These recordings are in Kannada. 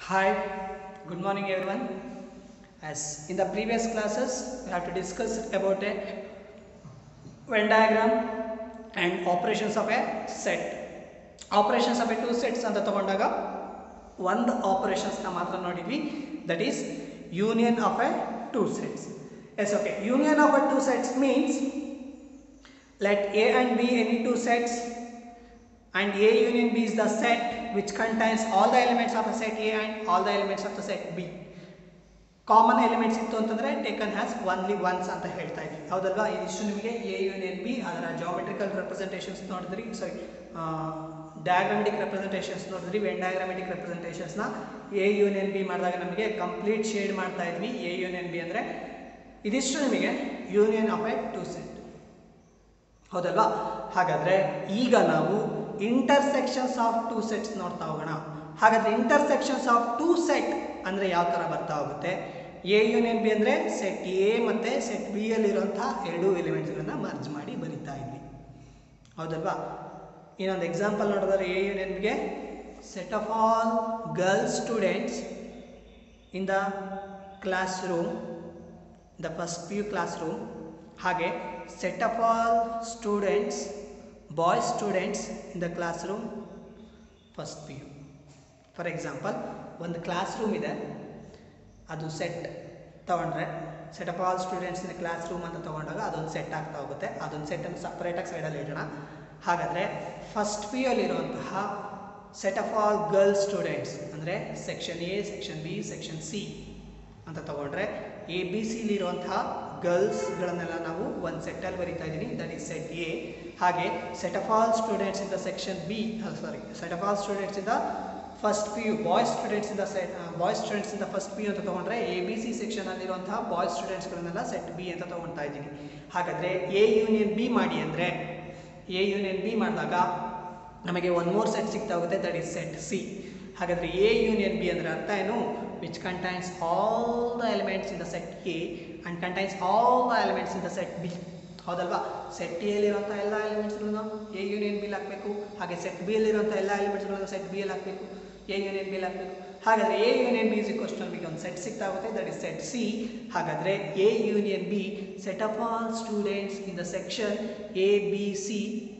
Hi, good morning everyone. As in the previous classes, we have to discuss about a Venn diagram and operations of a set. Operations of a two sets ಅಂತ ತಗೊಂಡಾಗ ಒಂದು ಆಪರೇಷನ್ಸ್ನ ಮಾತ್ರ ನೋಡಿದ್ವಿ that is union of a two sets yes okay union of a two sets means let A and B any two sets and A union B is the set which contains all the elements of a set A and all the elements of the set B. Common elements ಇತ್ತು ಅಂತಂದರೆ ಟೇಕನ್ ಹ್ಯಾಸ್ ಒನ್ಲಿ ಒನ್ಸ್ ಅಂತ ಹೇಳ್ತಾ ಇದ್ವಿ ಹೌದಲ್ವಾ ಇದಿಷ್ಟು ನಿಮಗೆ ಎ ಯೂನಿಯನ್ ಬಿ ಅದರ ಜಾಮೆಟ್ರಿಕಲ್ ರೆಪ್ರೆಸೆಂಟೇಷನ್ಸ್ ನೋಡಿದ್ರಿ ಸಾರಿ ಡಯಾಗ್ರಾಮೆಟಿಕ್ ರೆಪ್ರೆಸೆಂಟೇಷನ್ಸ್ ನೋಡಿದ್ರಿ ವೆನ್ ಡಯಾಗ್ರಾಮೆಟಿಕ್ ರೆಪ್ರೆಸೆಂಟೇಷನ್ಸ್ನ ಎ ಯೂನಿಯನ್ ಬಿ ಮಾಡಿದಾಗ ನಮಗೆ ಕಂಪ್ಲೀಟ್ ಶೇಡ್ ಮಾಡ್ತಾ ಇದ್ವಿ ಎ ಯೂನಿಯನ್ ಬಿ ಅಂದರೆ ಇದಿಷ್ಟು ನಿಮಗೆ union of a two set ಹೌದಲ್ವಾ ಹಾಗಾದರೆ ಈಗ ನಾವು ಇಂಟರ್ಸೆಕ್ಷನ್ಸ್ ಆಫ್ ಟೂ ಸೆಟ್ಸ್ ನೋಡ್ತಾ ಹೋಗೋಣ ಹಾಗಾದರೆ ಇಂಟರ್ಸೆಕ್ಷನ್ಸ್ ಆಫ್ ಟೂ ಸೆಟ್ ಅಂದರೆ ಯಾವ ಥರ ಬರ್ತಾ ಹೋಗುತ್ತೆ ಎ ಯೂನಿಯನ್ ಬಿ ಅಂದರೆ ಸೆಟ್ ಎ ಮತ್ತು ಸೆಟ್ ಬಿ ಯಲ್ಲಿರುವಂಥ ಎರಡು ಎಲಿಮೆಂಟ್ಸ್ಗಳನ್ನ ಮರ್ಜ್ ಮಾಡಿ ಬರಿತಾ ಇದ್ವಿ ಹೌದಲ್ವಾ ಇನ್ನೊಂದು ಎಕ್ಸಾಂಪಲ್ ನೋಡಿದ್ರೆ ಎ ಯೂನಿಯನ್ ಬಿಗೆ set of all girls students in the class room the first P U class room ಹಾಗೆ set of all students boys students in the class room first P U for example ಒಂದು ಕ್ಲಾಸ್ ರೂಮ್ ಇದೆ ಅದು ಸೆಟ್ ತೊಗೊಂಡ್ರೆ set of all students in class room ಅಂತ ತೊಗೊಂಡಾಗ ಅದೊಂದು ಸೆಟ್ ಆಗ್ತಾ ಹೋಗುತ್ತೆ ಅದೊಂದು ಸೆಟ್ಟನ್ನು ಸಪ್ರೇಟಾಗಿ ಸೈಡಲ್ಲಿ ಇಡೋಣ ಹಾಗಾದರೆ ಫಸ್ಟ್ ಪಿ ಯಲ್ಲಿರುವಂತಹ set of all girls students ಅಂದರೆ section A section B section C ಅಂತ ತಗೊಂಡ್ರೆ ಎ ಬಿ ಸಿಲಿರುವಂತಹ ಗರ್ಲ್ಸ್ಗಳನ್ನೆಲ್ಲ ನಾವು ಒಂದು ಸೆಟ್ಟಲ್ಲಿ ಬರಿತಾ ಇದ್ದೀನಿ ದಟ್ ಈಸ್ ಸೆಟ್ ಎ ಹಾಗೆ set of all students in the section B sorry set of all students in the first P U boys students in the set boys students in the first P U ಅಂತ ತೊಗೊಂಡ್ರೆ ಎ ಬಿ ಸಿ ಸೆಕ್ಷನಲ್ಲಿರುವಂತಹ ಬಾಯ್ಸ್ ಸ್ಟೂಡೆಂಟ್ಸ್ಗಳನ್ನೆಲ್ಲ ಸೆಟ್ ಬಿ ಅಂತ ತೊಗೊಳ್ತಾ ಇದ್ದೀನಿ ಹಾಗಾದರೆ ಎ ಯೂನಿಯನ್ ಬಿ ಮಾಡಿ ಅಂದರೆ ಎ ಯೂನಿಯನ್ ಬಿ ಮಾಡಿದಾಗ ನಮಗೆ ಒನ್ ಮೋರ್ ಸೆಟ್ ಸಿಗ್ತಾ ಹೋಗುತ್ತೆ ದಟ್ ಈಸ್ ಸೆಟ್ ಸಿ ಹಾಗಾದರೆ ಎ ಯೂನಿಯನ್ ಬಿ ಅಂದರೆ ಅರ್ಥ ಏನು which contains all the elements in the set A and contains all the elements in the set B ಹೌದಲ್ವಾ ಸೆಟ್ ಎಲ್ಲಿರುವಂಥ ಎಲ್ಲ ಎಲಿಮೆಂಟ್ಸ್ಗಳನ್ನು ಎ ಯೂನಿಯನ್ ಬಿಲ್ ಹಾಕಬೇಕು ಹಾಗೆ ಸೆಟ್ ಬಿ ಯಲ್ಲಿರುವಂಥ ಎಲ್ಲ ಎಲಿಮೆಂಟ್ಸ್ಗಳನ್ನು ಸೆಟ್ ಬಿ ಅಲ್ಲಿ ಹಾಕಬೇಕು ಎ ಯೂನಿಯನ್ ಬಿಲ್ ಹಾಕಬೇಕು ಹಾಗಾದರೆ A union B is equals ನಮಗೆ ಒಂದು ಸೆಟ್ ಸಿಗ್ತಾ ಹೋಗುತ್ತೆ ದಟ್ ಇಸ್ ಸೆಟ್ ಸಿ ಹಾಗಾದರೆ A union B set of all students in the section A B C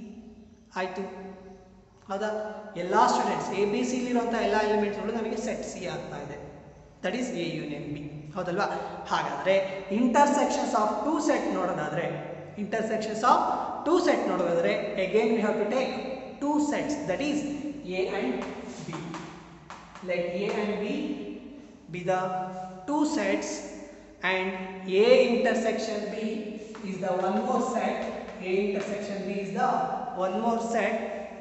ಆಯಿತು ಹೌದಾ ಎಲ್ಲ ಸ್ಟೂಡೆಂಟ್ಸ್ ಎ ಬಿ ಸಿಲಿರುವಂಥ ಎಲ್ಲ ಎಲಿಮೆಂಟ್ಸ್ಗಳು ನಮಗೆ ಸೆಟ್ ಸಿ ಆಗ್ತಾ ಇದೆ that is A union B ಹೌದಲ್ವಾ ಹಾಗಾದರೆ ಇಂಟರ್ಸೆಕ್ಷನ್ಸ್ ಆಫ್ ಟೂ ಸೆಟ್ ನೋಡೋದಾದರೆ ಇಂಟರ್ಸೆಕ್ಷನ್ಸ್ ಆಫ್ ಟೂ ಸೆಟ್ ನೋಡೋದಾದರೆ again we have to take two sets that is A and B let A and B B the two sets and A intersection B is the one more set a intersection b is the one more set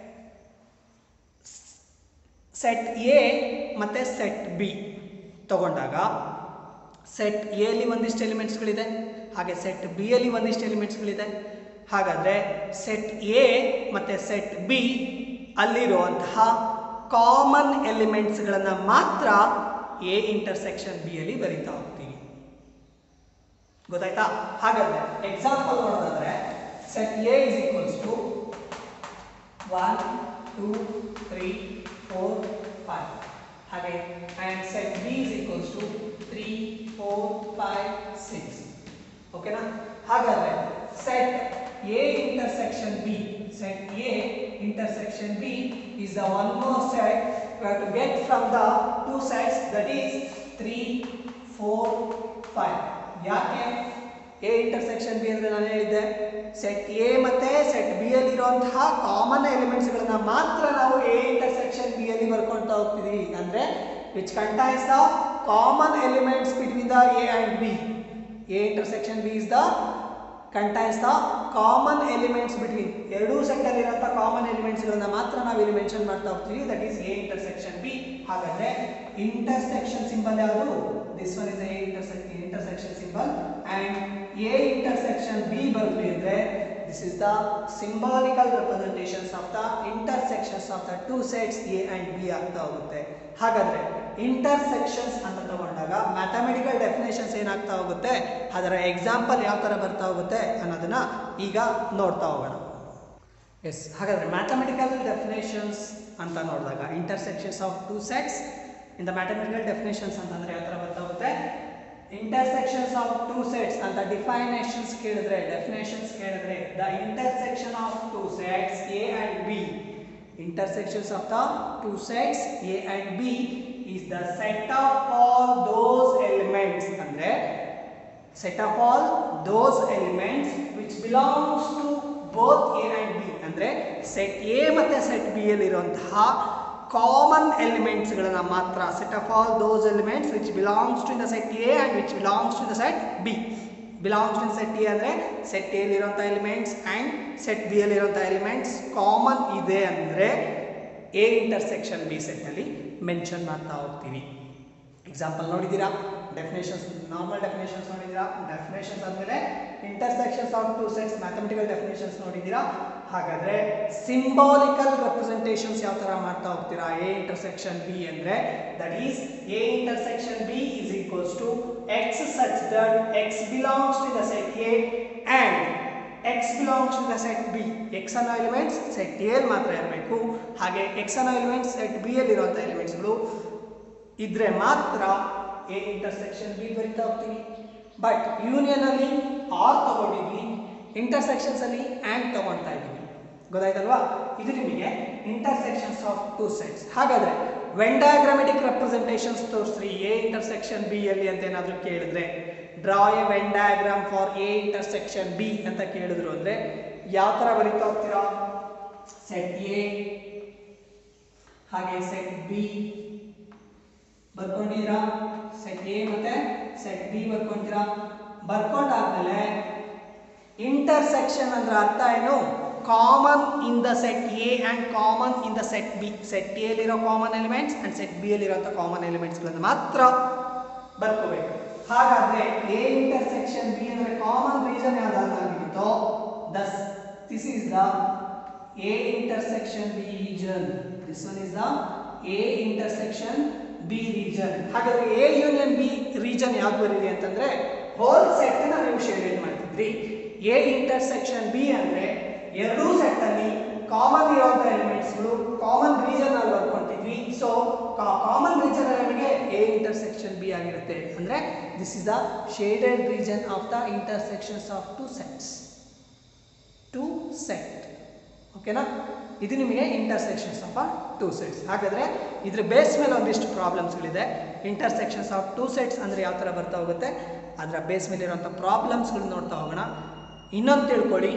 set A ಮತ್ತು ಸೆಟ್ ಬಿ ತಗೊಂಡಾಗ ಸೆಟ್ ಎಲ್ಲಿ ಒಂದಿಷ್ಟು ಎಲಿಮೆಂಟ್ಸ್ಗಳಿದೆ ಹಾಗೆ ಸೆಟ್ ಬಿ ಯಲ್ಲಿ ಒಂದಿಷ್ಟು ಎಲಿಮೆಂಟ್ಸ್ಗಳಿದೆ ಹಾಗಾದರೆ ಸೆಟ್ ಎ ಮತ್ತು ಸೆಟ್ ಬಿ ಅಲ್ಲಿರುವಂತಹ ಕಾಮನ್ ಎಲಿಮೆಂಟ್ಸ್ಗಳನ್ನು ಮಾತ್ರ ಎ ಇಂಟರ್ಸೆಕ್ಷನ್ ಬಿ ಯಲ್ಲಿ ಬರಿತಾ ಹೋಗ್ತೀವಿ ಗೊತ್ತಾಯ್ತಾ ಹಾಗಾದ್ರೆ ಎಕ್ಸಾಂಪಲ್ ನೋಡೋದಾದ್ರೆ set A is equals to one two three four five ಹಾಗೆ and set B is equals to three four five six ಓಕೆನಾ ಹಾಗಾದ್ರೆ set A intersection B set A intersection B is the one more set we have to get from the two sets that is 3 4 5 ಯಾಕೆ ಎ ಇಂಟರ್ಸೆಕ್ಷನ್ ಬಿ ಅಂದರೆ ನಾನು ಹೇಳಿದ್ದೆ ಸೆಟ್ ಎ ಮತ್ತು ಸೆಟ್ ಬಿ ಯಲ್ಲಿರುವಂತಹ ಕಾಮನ್ ಎಲಿಮೆಂಟ್ಸ್ಗಳನ್ನ ಮಾತ್ರ ನಾವು ಎ ಇಂಟರ್ಸೆಕ್ಷನ್ ಬಿ ಯಲ್ಲಿ ಬರ್ಕೊಳ್ತಾ ಹೋಗ್ತಿದ್ದೀವಿ ಅಂದರೆ which contains the common elements between the A and B A intersection B is the contains the common elements between ಎರಡೂ ಸೆಟ್ಟಲ್ಲಿರುವಂಥ ಕಾಮನ್ ಎಲಿಮೆಂಟ್ಸ್ಗಳನ್ನ ಮಾತ್ರ ನಾವು ಇಲ್ಲಿ ಮೆನ್ಷನ್ ಮಾಡ್ತಾ ಹೋಗ್ತೀವಿ that is A intersection B ಹಾಗಾದರೆ ಇಂಟರ್ಸೆಕ್ಷನ್ ಸಿಂಬಲ್ ಯಾವುದು this one is A intersect intersection symbol and A intersection B ಬರಲಿ ಅಂದರೆ this is the symbolical representations of the intersections of the two sets A and B ಆಗ್ತಾ ಹೋಗುತ್ತೆ ಹಾಗಾದರೆ ಇಂಟರ್ಸೆಕ್ಷನ್ಸ್ ಅಂತ ತಗೊಂಡಾಗ ಮ್ಯಾಥಮೆಟಿಕಲ್ ಡೆಫಿನೇಷನ್ಸ್ ಏನಾಗ್ತಾ ಹೋಗುತ್ತೆ ಅದರ ಎಕ್ಸಾಂಪಲ್ ಯಾವ ಥರ ಬರ್ತಾ ಹೋಗುತ್ತೆ ಅನ್ನೋದನ್ನ ಈಗ ನೋಡ್ತಾ ಹೋಗೋಣ ಎಸ್ ಹಾಗಾದರೆ ಮ್ಯಾಥಮೆಟಿಕಲ್ ಡೆಫಿನೇಷನ್ಸ್ ಅಂತ ನೋಡಿದಾಗ intersections of two sets in the mathematical definitions ಅಂತಂದ್ರೆ ಯಾವ ಥರ ಬರ್ತಾ ಹೋಗುತ್ತೆ ಇಂಟರ್ಸೆಕ್ಷನ್ಸ್ ಆಫ್ ಟೂ ಸೆಟ್ಸ್ ಅಂತ ಡಿಫೈನೇಷನ್ಸ್ ಕೇಳಿದ್ರೆ ಡೆಫಿನೇಷನ್ಸ್ ಕೇಳಿದ್ರೆ the intersection of two sets A and B intersections of the two sets A and B is the set of all those elements ಅಂದ್ರೆ set of all those elements which belongs to both A and B ಅಂದ್ರೆ set A ಮತ್ತೆ set B ಯಲ್ಲಿರುವಂತಹ ಕಾಮನ್ ಎಲಿಮೆಂಟ್ಸ್ಗಳನ್ನ ಮಾತ್ರ set of all those elements which belongs to the set A and which belongs to the set B belongs to set A ಅಂದರೆ ಸೆಟ್ ಎಲ್ಲಿರುವಂಥ ಎಲಿಮೆಂಟ್ಸ್ ಆ್ಯಂಡ್ ಸೆಟ್ ಬಿ ಯಲ್ಲಿರುವಂಥ ಎಲಿಮೆಂಟ್ಸ್ ಕಾಮನ್ ಇದೆ ಅಂದರೆ ಎ ಇಂಟರ್ಸೆಕ್ಷನ್ ಬಿ ಸೆಟ್ಟಲ್ಲಿ ಮೆನ್ಷನ್ ಮಾಡ್ತಾ ಹೋಗ್ತೀವಿ ಎಕ್ಸಾಂಪಲ್ ನೋಡಿದ್ದೀರಾ ಡೆಫಿನೇಷನ್ಸ್ ನಾರ್ಮಲ್ ಡೆಫಿನೇಷನ್ಸ್ ನೋಡಿದ್ದೀರಾ ಡೆಫಿನೇಷನ್ಸ್ ಆದಮೇಲೆ intersections of two sets mathematical definitions ನೋಡಿದ್ದೀರಾ ಹಾಗಾದರೆ ಸಿಂಬಾಲಿಕಲ್ ರೆಪ್ರೆಸೆಂಟೇಷನ್ಸ್ ಯಾವ ಥರ ಮಾಡ್ತಾ ಹೋಗ್ತೀರಾ ಎ ಇಂಟರ್ಸೆಕ್ಷನ್ ಬಿ ಅಂದರೆ that is A intersection B is equals to X such that X belongs to the set A and X belongs to the set B X ಅನ್ನೋ ಎಲಿಮೆಂಟ್ಸ್ ಸೆಟ್ ಎಲ್ ಮಾತ್ರ ಇರಬೇಕು ಹಾಗೆ ಎಕ್ಸ್ ಅನ್ನೋ ಎಲಿಮೆಂಟ್ಸ್ ಸೆಟ್ ಬಿ ಯಲ್ಲಿರುವಂಥ ಎಲಿಮೆಂಟ್ಸ್ಗಳು ಇದ್ರೆ ಮಾತ್ರ ಎ ಇಂಟರ್ಸೆಕ್ಷನ್ ಬಿ ಬರಿತಾ ಹೋಗ್ತೀವಿ ಬಟ್ ಯೂನಿಯನ್ ಅಲ್ಲಿ ಆರ್ ತಗೊಂಡಿದ್ವಿ ಇಂಟರ್ಸೆಕ್ಷನ್ಸ್ ಅಲ್ಲಿ ಆ್ಯಂಡ್ ತಗೊಳ್ತಾ ಇದ್ವಿ ಗೊತ್ತಾಯ್ತಲ್ವಾ ಇದು ನಿಮಗೆ ಇಂಟರ್ಸೆಕ್ಷನ್ಸ್ ಆಫ್ ಟೂ ಸೆಟ್ಸ್ ಹಾಗಾದ್ರೆ ವೆನ್ ಡಯಾಗ್ರಾಮೆಟಿಕ್ ರೆಪ್ರೆಸೆಂಟೇಷನ್ಸ್ ತೋರಿಸ್ರಿ ಎ ಇಂಟರ್ಸೆಕ್ಷನ್ ಬಿ ಅಲ್ಲಿ ಅಂತ ಏನಾದರೂ ಕೇಳಿದ್ರೆ draw a Venn diagram for A intersection B ಅಂತ ಕೇಳಿದ್ರು ಅಂದ್ರೆ ಯಾವ ಥರ ಬರಿತಾ ಹೋಗ್ತೀರಾ ಸೆಟ್ ಎ ಹಾಗೆ ಸೆಟ್ ಬಿ ಬರ್ಕೊಂಡಿದ್ದೀರಾ ಸೆಟ್ ಎ ಮತ್ತೆ ಸೆಟ್ ಬಿ ಬರ್ಕೊಂತೀರಾ ಬರ್ಕೊಂಡಾದ್ಮೇಲೆ ಇಂಟರ್ಸೆಕ್ಷನ್ ಅಂದ್ರೆ ಅರ್ಥ ಏನು common in the set A and common in the set B set ಎಲ್ಲಿರೋ common elements and set B ಯಲ್ಲಿರೋಂಥ ಕಾಮನ್ ಎಲಿಮೆಂಟ್ಸ್ಗಳನ್ನು ಮಾತ್ರ ಬರ್ಕೋಬೇಕು ಹಾಗಾದ್ರೆ ಎ ಇಂಟರ್ಸೆಕ್ಷನ್ ಬಿ ಅಂದರೆ ಕಾಮನ್ ರೀಸನ್ ಯಾವ್ದಾಗಿರುತ್ತೋ thus this is the A intersection B region this one is the A intersection B region ಹಾಗಾದ್ರೆ ಎ ಯೂನಿಯನ್ ಬಿ ರೀಜನ್ ಯಾವ್ದು ಬರೀರಿ ಅಂತಂದ್ರೆ ಹೋಲ್ ಸೆಟ್ ನೀವು ಶೇಡ್ ಮಾಡ್ತಿದ್ರಿ ಎ ಇಂಟರ್ಸೆಕ್ಷನ್ ಬಿ ಅಂದ್ರೆ ಎರಡೂ ಸೆಟ್ ಅಲ್ಲಿ ಕಾಮನ್ ಇರುವಂತ ಎಲಿಮೆಂಟ್ಸ್ಗಳು ಕಾಮನ್ ರೀಜನ್ ಅಲ್ಲಿ ಬರ್ಕೊಂಡಿದ್ವಿ ಸೊ ಕಾಮನ್ ರೀಜನ್ ನಮಗೆ ಎ ಇಂಟರ್ಸೆಕ್ಷನ್ ಬಿ ಆಗಿರುತ್ತೆ ಅಂದ್ರೆ this is the shaded region of the intersections of two sets two set ಓಕೆನಾ ಇದು ನಿಮಗೆ intersections of a two sets ಹಾಗಾದರೆ ಇದ್ರ ಬೇಸ್ ಮೇಲೆ ಒಂದಿಷ್ಟು ಪ್ರಾಬ್ಲಮ್ಸ್ಗಳಿದೆ ಇಂಟರ್ಸೆಕ್ಷನ್ಸ್ ಆಫ್ ಟೂ ಸೆಟ್ಸ್ ಅಂದರೆ ಯಾವ ಥರ ಬರ್ತಾ ಹೋಗುತ್ತೆ ಅದರ ಬೇಸ್ ಮೇಲೆ ಇರುವಂಥ ಪ್ರಾಬ್ಲಮ್ಸ್ಗಳು ನೋಡ್ತಾ ಹೋಗೋಣ ಇನ್ನೊಂದು ತಿಳ್ಕೊಳ್ಳಿ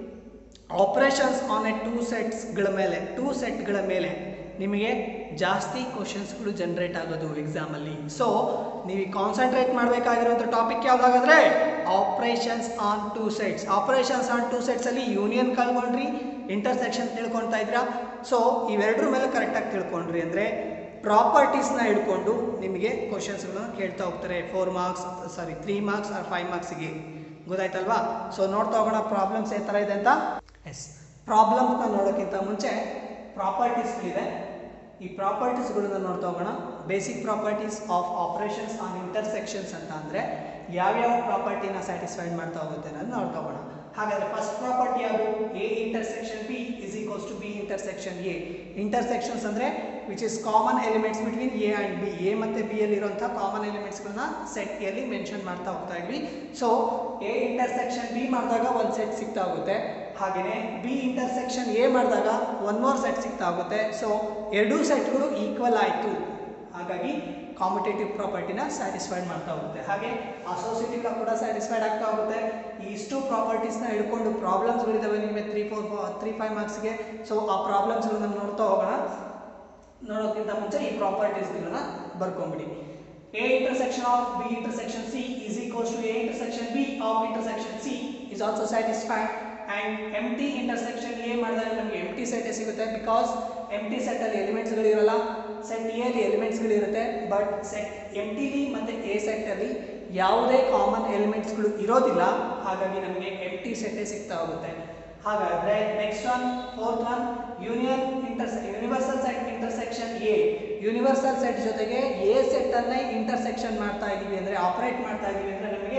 ಆಪರೇಷನ್ಸ್ ಆನ್ ಎ ಟೂ ಸೆಟ್ಸ್ಗಳ ಮೇಲೆ ಟೂ ಸೆಟ್ಗಳ ಮೇಲೆ ನಿಮಗೆ ಜಾಸ್ತಿ ಕ್ವಶನ್ಸ್ಗಳು ಜನ್ರೇಟ್ ಆಗೋದು ಎಕ್ಸಾಮಲ್ಲಿ ಸೊ ನೀವು ಕಾನ್ಸಂಟ್ರೇಟ್ ಮಾಡಬೇಕಾಗಿರುವಂಥ ಟಾಪಿಕ್ ಯಾವುದಾಗಾದ್ರೆ operations on two sets operations on two ಸೆಟ್ಸಲ್ಲಿ ಯೂನಿಯನ್ ಕಳ್ಕೊಂಡ್ರಿ ಇಂಟರ್ಸೆಕ್ಷನ್ ತಿಳ್ಕೊಳ್ತಾ ಇದ್ದೀರಾ ಸೊ ಇವೆರಡರ ಮೇಲೆ ಕರೆಕ್ಟಾಗಿ ತಿಳ್ಕೊಂಡ್ರಿ ಅಂದರೆ ಪ್ರಾಪರ್ಟೀಸ್ನ ಹಿಡ್ಕೊಂಡು ನಿಮಗೆ ಕ್ವಶನ್ಸ್ಗಳನ್ನ ಕೇಳ್ತಾ ಹೋಗ್ತಾರೆ four marks sorry three marks or five ಮಾರ್ಕ್ಸ್ಗೆ ಗೊತ್ತಾಯ್ತಲ್ವಾ ಸೊ ನೋಡ್ತಾ ಹೋಗೋಣ ಪ್ರಾಬ್ಲಮ್ಸ್ ಯಾವ ಥರ ಇದೆ ಅಂತ ಎಸ್ ಪ್ರಾಬ್ಲಮ್ಸ್ನ ನೋಡೋಕ್ಕಿಂತ ಮುಂಚೆ ಪ್ರಾಪರ್ಟೀಸ್ಗಳಿದೆ ಈ ಪ್ರಾಪರ್ಟೀಸ್ಗಳನ್ನ ನೋಡ್ತಾ ಹೋಗೋಣ basic properties of operations on intersections ಅಂತ ಅಂದರೆ ಯಾವ್ಯಾವ ಪ್ರಾಪರ್ಟಿನ ಸ್ಯಾಟಿಸ್ಫೈಡ್ ಮಾಡ್ತಾ ಹೋಗುತ್ತೆ ಅನ್ನೋದು ನೋಡ್ತಾ ಹೋಗೋಣ ಹಾಗಾದ್ರೆ ಫಸ್ಟ್ ಪ್ರಾಪರ್ಟಿ ಯಾವುದು A intersection B is equals to B intersection A intersections ಅಂದರೆ which is common elements between A and B A ಮತ್ತು ಬಿ ಯಲ್ಲಿರುವಂಥ ಕಾಮನ್ ಎಲಿಮೆಂಟ್ಸ್ಗಳನ್ನ ಸೆಟ್ ಎಲ್ಲಿ ಮೆನ್ಷನ್ ಮಾಡ್ತಾ ಹೋಗ್ತಾ ಇದ್ವಿ ಸೊ ಎ ಇಂಟರ್ಸೆಕ್ಷನ್ ಬಿ ಮಾಡಿದಾಗ ಒಂದು ಸೆಟ್ ಸಿಗ್ತಾ ಹೋಗುತ್ತೆ ಹಾಗೆಯೇ ಬಿ ಇಂಟರ್ಸೆಕ್ಷನ್ ಎ ಮಾಡಿದಾಗ ಒನ್ ಮೋರ್ ಸೆಟ್ ಸಿಗ್ತಾ ಹೋಗುತ್ತೆ ಸೊ ಎರಡೂ ಸೆಟ್ಗಳು ಈಕ್ವಲ್ ಆಯಿತು ಹಾಗಾಗಿ ಕಾಂಪಿಟೇಟಿವ್ ಪ್ರಾಪರ್ಟಿನ ಸ್ಯಾಟಿಸ್ಫೈಡ್ ಮಾಡ್ತಾ ಹೋಗುತ್ತೆ ಹಾಗೆ ಅಸೋಸಿಯೇಟಿವ್ ಕೂಡ ಸ್ಯಾಟಿಸ್ಫೈಡ್ ಆಗ್ತಾ ಹೋಗುತ್ತೆ ಈ ಇಷ್ಟು ಪ್ರಾಪರ್ಟೀಸ್ನ ಹಿಡ್ಕೊಂಡು ಪ್ರಾಬ್ಲಮ್ಸ್ಗಳಿದ್ದಾವೆ ನಿಮಗೆ ತ್ರೀ ಫೋರ್ ತ್ರೀ ಫೈವ್ ಮಾರ್ಕ್ಸ್ಗೆ ಸೊ ಆ ಪ್ರಾಬ್ಲಮ್ಸ್ಗಳನ್ನ ನೋಡ್ತಾ ಹೋಗೋಣ ನೋಡೋಕ್ಕಿಂತ ಮುಂಚೆ ಈ ಪ್ರಾಪರ್ಟೀಸ್ಗಳನ್ನ ಬರ್ಕೊಂಬಿಡಿ A intersection of B intersection C is equals to A intersection B of intersection C is also satisfied and empty intersection A ಮಾಡಿದಾಗ ನಮಗೆ ಎಮ್ ಟಿ ಸೆಟೇ ಸಿಗುತ್ತೆ ಬಿಕಾಸ್ ಎಮ್ ಟಿ ಸೆಟ್ಟಲ್ಲಿ ಎಲಿಮೆಂಟ್ಸ್ಗಳಿರಲ್ಲ ಸೆಟ್ ಎಲ್ಲಿ ಎಲಿಮೆಂಟ್ಸ್ಗಳಿರುತ್ತೆ ಬಟ್ ಸೆಟ್ ಎಮ್ ಟಿಲಿ ಮತ್ತು ಎ ಸೆಟ್ಟಲ್ಲಿ ಯಾವುದೇ ಕಾಮನ್ ಎಲಿಮೆಂಟ್ಸ್ಗಳು ಇರೋದಿಲ್ಲ ಹಾಗಾಗಿ ನಮಗೆ ಎಮ್ ಟಿ ಸೆಟ್ಟೇ ಸಿಗ್ತಾ ಹೋಗುತ್ತೆ ಹಾಗಾದರೆ next one fourth one union intersect universal set intersection A universal set ಜೊತೆಗೆ ಎ ಸೆಟ್ಟನ್ನೇ ಇಂಟರ್ಸೆಕ್ಷನ್ ಮಾಡ್ತಾ ಇದ್ದೀವಿ ಅಂದರೆ ಆಪರೇಟ್ ಮಾಡ್ತಾ ಇದ್ದೀವಿ ಅಂದರೆ ನಮಗೆ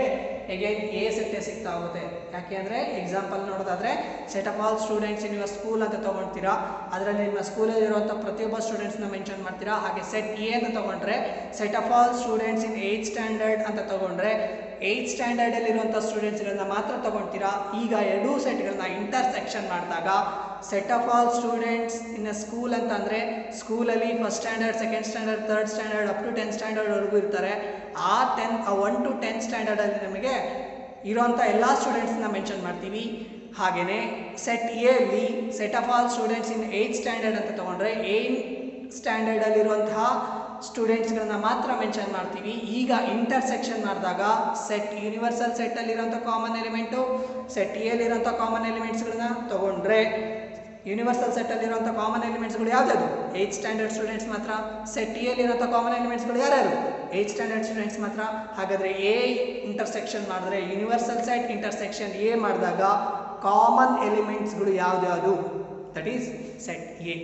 ಅಗೇನ್ ಎ ಸೆಟ್ಟೇ ಸಿಗ್ತಾ ಹೋಗುತ್ತೆ ಯಾಕೆ ಅಂದರೆ ಎಕ್ಸಾಂಪಲ್ ನೋಡೋದಾದ್ರೆ set of all students in your school ಅಂತ ತೊಗೊಳ್ತೀರಾ ಅದರಲ್ಲಿ ನಿಮ್ಮ ಸ್ಕೂಲಲ್ಲಿ ಇರುವಂಥ ಪ್ರತಿಯೊಬ್ಬ ಸ್ಟೂಡೆಂಟ್ಸ್ನ ಮೆನ್ಷನ್ ಮಾಡ್ತೀರಾ ಹಾಗೆ ಸೆಟ್ ಎ ಅಂತ ತೊಗೊಂಡ್ರೆ set of all students in eighth standard ಅಂತ ತೊಗೊಂಡ್ರೆ ಏಯ್ತ್ ಸ್ಟ್ಯಾಂಡರ್ಡಲ್ಲಿರುವಂಥ ಸ್ಟೂಡೆಂಟ್ಸ್ಗಳನ್ನ ಮಾತ್ರ ತೊಗೊಳ್ತೀರಾ ಈಗ ಎರಡೂ ಸೆಟ್ಗಳನ್ನ ಇಂಟರ್ಸೆಕ್ಷನ್ ಮಾಡಿದಾಗ set of all students in a school ಅಂತ ಅಂದರೆ ಸ್ಕೂಲಲ್ಲಿ first standard second standard third standard up to tenth ಸ್ಟ್ಯಾಂಡರ್ಡ್ವರೆಗೂ ಇರ್ತಾರೆ ಆ ಟೆನ್ ಒನ್ ಟು ಟೆಂತ್ ಸ್ಟ್ಯಾಂಡರ್ಡಲ್ಲಿ ನಮಗೆ ಇರೋಂಥ ಎಲ್ಲ ಸ್ಟೂಡೆಂಟ್ಸ್ನ ಮೆನ್ಷನ್ ಮಾಡ್ತೀವಿ ಹಾಗೆಯೇ ಸೆಟ್ ಎಲ್ಲಿ set of all students in eighth standard ಅಂತ ತೊಗೊಂಡ್ರೆ ಏಯ್ಟ್ ಸ್ಟ್ಯಾಂಡರ್ಡಲ್ಲಿರುವಂತಹ ಸ್ಟೂಡೆಂಟ್ಸ್ಗಳನ್ನ ಮಾತ್ರ ಮೆನ್ಷನ್ ಮಾಡ್ತೀವಿ ಈಗ ಇಂಟರ್ಸೆಕ್ಷನ್ ಮಾಡಿದಾಗ ಸೆಟ್ ಯೂನಿವರ್ಸಲ್ ಸೆಟ್ಟಲ್ಲಿರೋಂಥ ಕಾಮನ್ ಎಲಿಮೆಂಟು ಸೆಟ್ ಎಲ್ಲಿರೋಂಥ ಕಾಮನ್ ಎಲಿಮೆಂಟ್ಸ್ಗಳನ್ನ ತೊಗೊಂಡ್ರೆ ಯೂನಿವರ್ಸಲ್ ಸೆಟ್ಟಲ್ಲಿರುವಂಥ ಕಾಮನ್ ಎಲಿಮೆಂಟ್ಸ್ಗಳು ಯಾವ್ದು ಏಯ್ತ್ ಸ್ಟ್ಯಾಂಡರ್ಡ್ ಸ್ಟೂಡೆಂಟ್ಸ್ ಮಾತ್ರ ಸೆಟ್ ಎಲ್ಲಿರುವಂಥ ಕಾಮನ್ ಎಲಿಮೆಂಟ್ಸ್ಗಳು ಯಾರ್ಯಾರು ಏಯ್ತ್ ಸ್ಟ್ಯಾಂಡರ್ಡ್ ಸ್ಟೂಡೆಂಟ್ಸ್ ಮಾತ್ರ ಹಾಗಾದರೆ ಎ ಇಂಟರ್ಸೆಕ್ಷನ್ ಮಾಡಿದ್ರೆ ಯೂನಿವರ್ಸಲ್ ಸೆಟ್ ಇಂಟರ್ಸೆಕ್ಷನ್ ಎ ಮಾಡಿದಾಗ ಕಾಮನ್ ಎಲಿಮೆಂಟ್ಸ್ಗಳು ಯಾವ್ದ್ಯಾವುದು ದಟ್ ಈಸ್ ಸೆಟ್ ಎ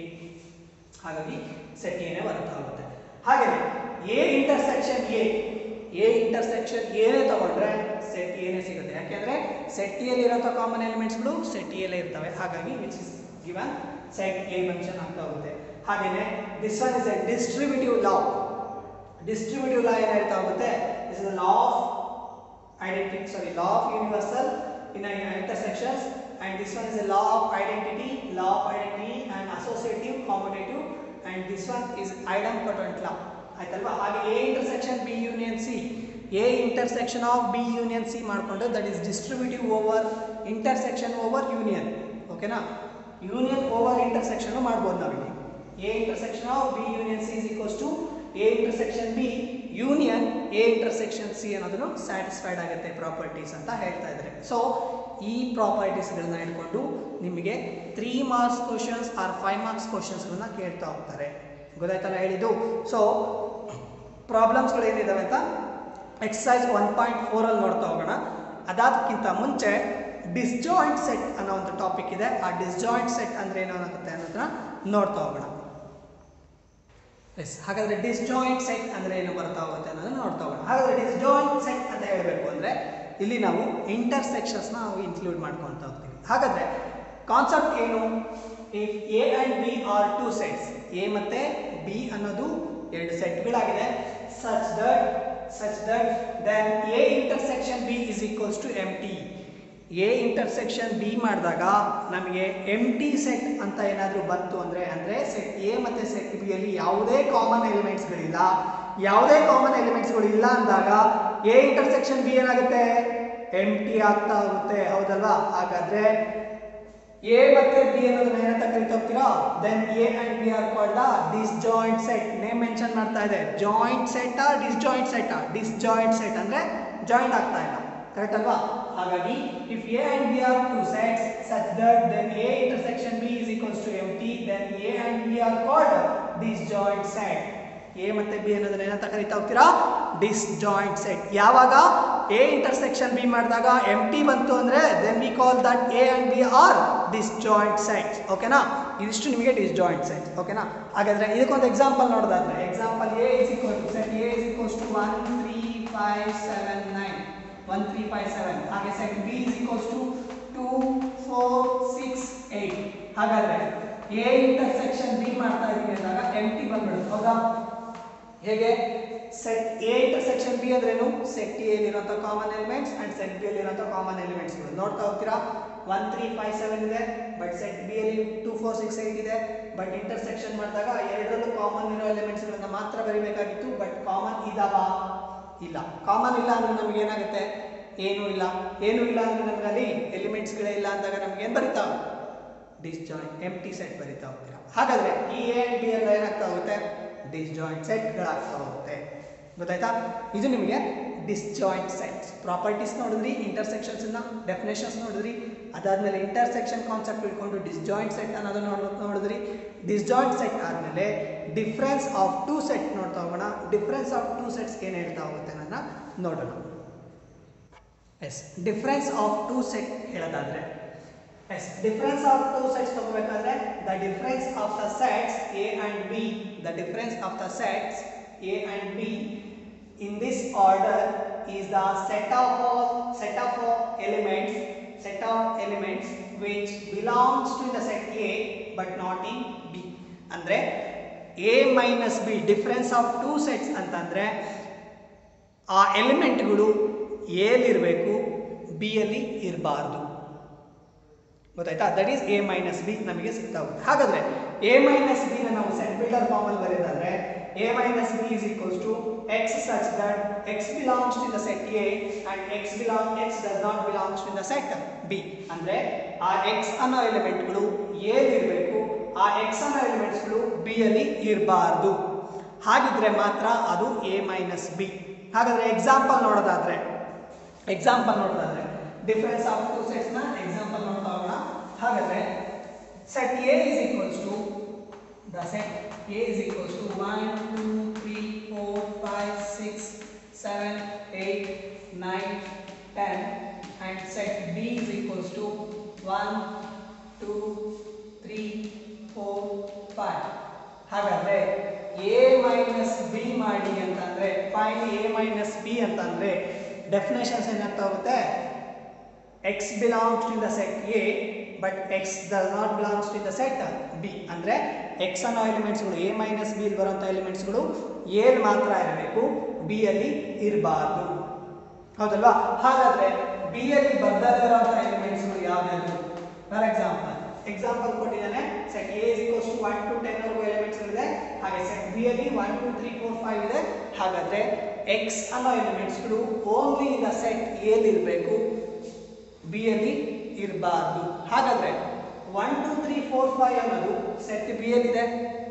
ಹಾಗಾಗಿ ಸೆಟ್ ಎನೇ ಬರ್ತಾ ಹೋಗುತ್ತೆ ಹಾಗೆ A intersection A A intersection ಏನೇ ತಗೊಂಡ್ರೆ ಸೆಟ್ ಏನೇ ಸಿಗುತ್ತೆ ಯಾಕೆಂದ್ರೆ ಸೆಟ್ ಎಲ್ಲಿರೋಂಥ ಕಾಮನ್ ಎಲಿಮೆಂಟ್ಸ್ಗಳು ಸೆಟ್ ಎಲೇ ಇರ್ತವೆ ಹಾಗಾಗಿ which is given set A function ಆಗ್ತಾ ಹೋಗುತ್ತೆ ಹಾಗೇನೆ this one is a distributive law distributive law ಏನ್ ಹೇಳ್ತಾ ಹೋಗುತ್ತೆ this is law of identity sorry law of universal in a intersections and this one is a law of identity law of identity and associative commutative and this one is idempotent law ಆಯ್ತಲ್ವಾ ಹಾಗೆ A intersection B union C A intersection of B union C ಮಾಡಿಕೊಂಡು that is distributive over intersection over union ಓಕೆನಾ ಯೂನಿಯನ್ ಓವರ್ ಇಂಟರ್ಸೆಕ್ಷನ್ ಮಾಡ್ಬೋದು ನಾವಿಲ್ಲಿ A intersection of B union C is equals to A intersection B union A intersection C ಅನ್ನೋದನ್ನು ಸ್ಯಾಟಿಸ್ಫೈಡ್ ಆಗುತ್ತೆ ಪ್ರಾಪರ್ಟೀಸ್ ಅಂತ ಹೇಳ್ತಾ ಇದ್ದಾರೆ ಸೊ ಈ ಪ್ರಾಪರ್ಟೀಸ್ಗಳನ್ನ ಹಿಡ್ಕೊಂಡು ನಿಮಗೆ three marks questions or five marks ಕ್ವಶನ್ಸ್ಗಳನ್ನ ಕೇಳ್ತಾ ಹೋಗ್ತಾರೆ ಗೊತ್ತಾಯ್ತಲ್ಲ ಹೇಳಿದ್ದು ಸೊ ಪ್ರಾಬ್ಲಮ್ಸ್ಗಳು ಏನಿದಾವೆ ಅಂತ ಎಕ್ಸಸೈಸ್ ಒನ್ ಪಾಯಿಂಟ್ ಫೋರಲ್ಲಿ ನೋಡ್ತಾ ಹೋಗೋಣ ಅದಾದಕ್ಕಿಂತ ಮುಂಚೆ ಡಿಸ್ಜಾಯಿಂಟ್ ಸೆಟ್ ಅನ್ನೋ ಒಂದು ಟಾಪಿಕ್ ಇದೆ ಆ ಡಿಸ್ಜಾಯಿಂಟ್ ಸೆಟ್ ಅಂದ್ರೆ ಏನು ಅನ್ನೋಗುತ್ತೆ ಅನ್ನೋದನ್ನ ನೋಡ್ತಾ ಹೋಗೋಣ ಎಸ್ ಹಾಗಾದ್ರೆ ಡಿಸ್ಜಾಯಿಂಟ್ ಸೆಟ್ ಅಂದ್ರೆ ಏನು ಬರ್ತಾ ಹೋಗುತ್ತೆ ಅನ್ನೋದನ್ನ ನೋಡ್ತಾ ಹೋಗೋಣ ಹಾಗಾದ್ರೆ ಡಿಸ್ಜಾಯಿಂಟ್ ಸೆಟ್ ಅಂತ ಹೇಳಬೇಕು ಅಂದ್ರೆ ಇಲ್ಲಿ ನಾವು ಇಂಟರ್ಸೆಕ್ಷನ್ಸ್ ನಾವು ಇನ್ಕ್ಲೂಡ್ ಮಾಡ್ಕೊಂತ ಹೋಗ್ತೀವಿ ಹಾಗಾದ್ರೆ ಕಾನ್ಸೆಪ್ಟ್ ಏನು if A and B are two sets A ಮತ್ತೆ ಬಿ ಅನ್ನೋದು ಎರಡು ಸೆಟ್ಗಳಾಗಿದೆ such that such that then A intersection B is equals to empty A intersection B ಮಾಡಿದಾಗ ನಮಗೆ ಎಮ್ ಟಿ ಸೆಟ್ ಅಂತ ಏನಾದರೂ ಬಂತು ಅಂದರೆ ಅಂದರೆ ಸೆಟ್ ಎ ಮತ್ತು ಸೆಟ್ ಬಿ ಅಲ್ಲಿ ಯಾವುದೇ ಕಾಮನ್ ಎಲಿಮೆಂಟ್ಸ್ಗಳಿಲ್ಲ ಯಾವುದೇ ಕಾಮನ್ ಎಲಿಮೆಂಟ್ಸ್ಗಳು ಇಲ್ಲ ಅಂದಾಗ ಎ ಇಂಟರ್ಸೆಕ್ಷನ್ ಬಿ ಏನಾಗುತ್ತೆ ಎಮ್ ಟಿ ಆಗ್ತಾ ಹೋಗುತ್ತೆ ಹೌದಲ್ವಾ ಹಾಗಾದ್ರೆ ಎ ಮತ್ತೆ ಬಿ ಅನ್ನೋದನ್ನ ಏನಂತ ಕರಿತಾ ಹೋಗ್ತೀರಾ then A and B are called disjoint set name mention ಮಾಡ್ತಾ ಇದೆ joint set disjoint set disjoint set ಅಂದ್ರೆ ಜಾಯಿಂಟ್ ಆಗ್ತಾ ಇಲ್ಲ ಕರೆಕ್ಟ್ ಅಲ್ವಾ ಹಾಗಾಗಿ if A and B are two sets such that then A intersection B is equals to empty then A and B are called disjoint set A ಮತ್ತೆ ಬಿ ಅನ್ನೋದನ್ನ ಏನಂತ ಕರಿತಾ ಹೋಗ್ತೀರಾ ಡಿಸ್ ಜಾಯಿಂಟ್ ಸೆಟ್ ಯಾವಾಗ ಎ ಇಂಟರ್ಸೆಕ್ಷನ್ ಬಿ ಮಾಡಿದಾಗ ಎಮ್ ಟಿ ಬಂತು ಅಂದ್ರೆ then we call that A and B are disjoint sets ಓಕೆನಾ ಇದಿಷ್ಟು ನಿಮಗೆ ಡಿಸ್ ಜಾಯಿಂಟ್ ಸೆಟ್ಸ್ ಓಕೆನಾ ಹಾಗಾದ್ರೆ ಇದಕ್ಕೊಂದು ಎಕ್ಸಾಂಪಲ್ ನೋಡೋದಾದ್ರೆ example A is equal to set A is equals to one three five seven nine one three five seven ಹಾಗೆ set B is equals to two four six eight ಹಾಗಾದ್ರೆ ಎ ಇಂಟರ್ಸೆಕ್ಷನ್ ಬಿ ಮಾಡ್ತಾ ಇದೀವಿ ಅಂದಾಗ ಎಮ್ ಟಿ ಬಂದ್ಬಿಡುತ್ತೆ ಹೌದಾ ಹೇಗೆ ಸೆಟ್ ಎ ಇಂಟರ್ಸೆಕ್ಷನ್ ಬಿ ಅಂದ್ರೇನು ಸೆಟ್ ಎ ಇರುವಂಥ common elements and set B ಅಲ್ಲಿರುವಂಥ ಕಾಮನ್ ಎಲಿಮೆಂಟ್ಸ್ಗಳು ನೋಡ್ತಾ ಹೋಗ್ತೀರಾ ಒನ್ ತ್ರೀ ಫೈವ್ ಸೆವೆನ್ ಇದೆ ಬಟ್ ಸೆಟ್ ಬಿ ಅಲ್ಲಿ ಟೂ ಫೋರ್ ಸಿಕ್ಸ್ ಏಯ್ಟ್ ಇದೆ ಬಟ್ ಇಂಟರ್ಸೆಕ್ಷನ್ ಮಾಡಿದಾಗ ಎರಡರಲ್ಲೂ ಕಾಮನ್ ಇರೋ ಎಲಿಮೆಂಟ್ಸ್ಗಳನ್ನ ಮಾತ್ರ ಬರಿಬೇಕಾಗಿತ್ತು ಬಟ್ ಕಾಮನ್ ಇದಾವ ಇಲ್ಲ ಕಾಮನ್ ಇಲ್ಲ ಅಂದ್ರೆ ನಮ್ಗೆ ಏನಾಗುತ್ತೆ ಏನೂ ಇಲ್ಲ ಏನೂ ಇಲ್ಲ ಅಂದ್ರೆ ನಮ್ಗೆ ಅಲ್ಲಿ ಎಲಿಮೆಂಟ್ಸ್ಗಳೇ ಇಲ್ಲ ಅಂದಾಗ ನಮ್ಗೆ ಏನು ಬರಿತಾವೆ ಡಿಸ್ಜಾಯಿಂಟ್ ಎಮ್ ಟಿ ಸೆಟ್ ಬರಿತಾ ಹೋಗ್ತೀರಾ ಹಾಗಾದ್ರೆ ಈ ಎ ಅಂಡ್ ಬಿ ಎಲ್ಲ ಏನಾಗ್ತಾ ಹೋಗುತ್ತೆ ಡಿಸ್ಜಾಯಿಂಟ್ ಸೆಟ್ಗಳಾಗ್ತಾ ಹೋಗುತ್ತೆ ಗೊತ್ತಾಯ್ತಾ ಇದು ನಿಮಗೆ ಡಿಸ್ಜಾಯಿಂಟ್ ಸೆಟ್ಸ್ ಪ್ರಾಪರ್ಟೀಸ್ ನೋಡಿದ್ರಿ ಇಂಟರ್ಸೆಕ್ಷನ್ಸ್ ಡೆಫಿನೇಷನ್ಸ್ ನೋಡಿದ್ರಿ ಅದಾದ್ಮೇಲೆ ಇಂಟರ್ಸೆಕ್ಷನ್ ಕಾನ್ಸೆಪ್ಟ್ ಇಟ್ಕೊಂಡು ಡಿಸ್ಜಾಯಿಂಟ್ ಸೆಟ್ ಅನ್ನೋದು ನೋಡ್ ನೋಡಿದ್ರಿ ಡಿಸ್ಜಾಯಿಂಟ್ ಸೆಟ್ ಆದಮೇಲೆ ಡಿಫ್ರೆನ್ಸ್ ಆಫ್ ಟೂ ಸೆಟ್ ನೋಡ್ತಾ ಹೋಗೋಣ ಡಿಫ್ರೆನ್ಸ್ ಆಫ್ ಟೂ ಸೆಟ್ಸ್ ಏನು ಹೇಳ್ತಾ ಹೋಗುತ್ತೆ ನನ್ನ ನೋಡೋಣ as difference of two set ಹೇಳೋದಾದ್ರೆ as difference of two sets ತಗೋಬೇಕಾದ್ರೆ the difference of the sets A and B the difference of the sets A and B in this order is the set of all set of all elements set of elements which belongs to the set A but not in B ಅಂದ್ರೆ A minus B difference of two sets ಅಂತಂದ್ರೆ ಆ ಎಲಿಮೆಂಟ್ಗಳು ಎಲ್ಲಿರಬೇಕು ಬಿ ಅಲ್ಲಿ ಇರಬಾರ್ದು ಗೊತ್ತಾಯ್ತಾ that is A minus B ನಮಗೆ ಸಿಗ್ತಾ ಹೋಗುತ್ತೆ ಹಾಗಾದ್ರೆ ಎ ಮೈನಸ್ ಬಿ ನಾವು ಸೆಟ್ ಬಿಲ್ಡರ್ ಫಾರ್ಮ್ ಅಲ್ಲಿ ಬರೆಯೋದಾದ್ರೆ A minus B is equals to X such that X belongs to the set A and x belong x does not belongs to the set B ಅಂದ್ರೆ ಆ ಎಕ್ಸ್ ಅನ್ನೋ ಎಲಿಮೆಂಟ್ಗಳು ಎಲ್ಲಿರಬೇಕು ಆ ಎಕ್ಸ್ ಅನ್ನೋ ಎಲಿಮೆಂಟ್ಸ್ಗಳು ಬಿ ಅಲ್ಲಿ ಇರಬಾರ್ದು ಹಾಗಿದ್ರೆ ಮಾತ್ರ ಅದು ಎ ಮೈನಸ್ ಬಿ ಹಾಗಾದ್ರೆ ಎಕ್ಸಾಂಪಲ್ ನೋಡೋದಾದ್ರೆ ಎಕ್ಸಾಂಪಲ್ ನೋಡೋದಾದ್ರೆ ಡಿಫರೆನ್ಸ್ ಆಫ್ ಟು ಸೆಟ್ಸ್ ನ ಎಕ್ಸಾಂಪಲ್ ನೋಡ್ತಾ ಹೋಗೋಣ ಹಾಗಾದ್ರೆ set A is equals to the set A is equals to one two three four five six seven eight nine ten and set B is equals to one two three four five ಹಾಗಾದ್ರೆ ಎ ಮೈನಸ್ ಬಿ ಮಾಡಿ ಅಂತಂದ್ರೆ ಫೈನ್ ಎ ಮೈನಸ್ ಬಿ ಅಂತಂದ್ರೆ ಡೆಫಿನೇಷನ್ಸ್ ಏನಾಗ್ತಾ ಹೋಗುತ್ತೆ x belongs to the set A but x does not belongs to the set B ಅಂದ್ರೆ ಎಕ್ಸ್ ಅನ್ನೋ ಎಲಿಮೆಂಟ್ಸ್ಗಳು ಎ ಮೈನಸ್ ಬಿ ಬರುವಂಥ ಎಲಿಮೆಂಟ್ಸ್ಗಳು ಎಲ್ ಮಾತ್ರ ಇರಬೇಕು ಬಿ ಅಲ್ಲಿ ಇರಬಾರ್ದು ಹೌದಲ್ವಾ ಹಾಗಾದ್ರೆ ಬಿ ಅಲ್ಲಿ ಬರ್ದಲ್ಲೇ ಇರುವಂಥ ಎಲಿಮೆಂಟ್ಸ್ಗಳು ಯಾವ್ಯಾವುದು ಫಾರ್ ಎಕ್ಸಾಂಪಲ್ ಎಕ್ಸಾಂಪಲ್ ಕೊಟ್ಟಿದ್ದಾನೆ set A is equals to one to ten ವರೆಗೂ ಎಲಿಮೆಂಟ್ಸ್ ಇದೆ ಹಾಗೆ ಸೆಟ್ ಬಿ ಅಲ್ಲಿ one two three four five ಇದೆ ಹಾಗಾದ್ರೆ ಎಕ್ಸ್ ಅನ್ನೋ ಎಲಿಮೆಂಟ್ಸ್ಗಳು ಓನ್ಲಿ ಇನ್ ದ ಸೆಟ್ ಎಲ್ಲಿರಬೇಕು ಬಿ ಅಲ್ಲಿ ಇರಬಾರ್ದು ಹಾಗಾದ್ರೆ one two three four five ಅನ್ನೋದು ಸೆಟ್ ಬಿ ಅಲ್ಲಿದೆ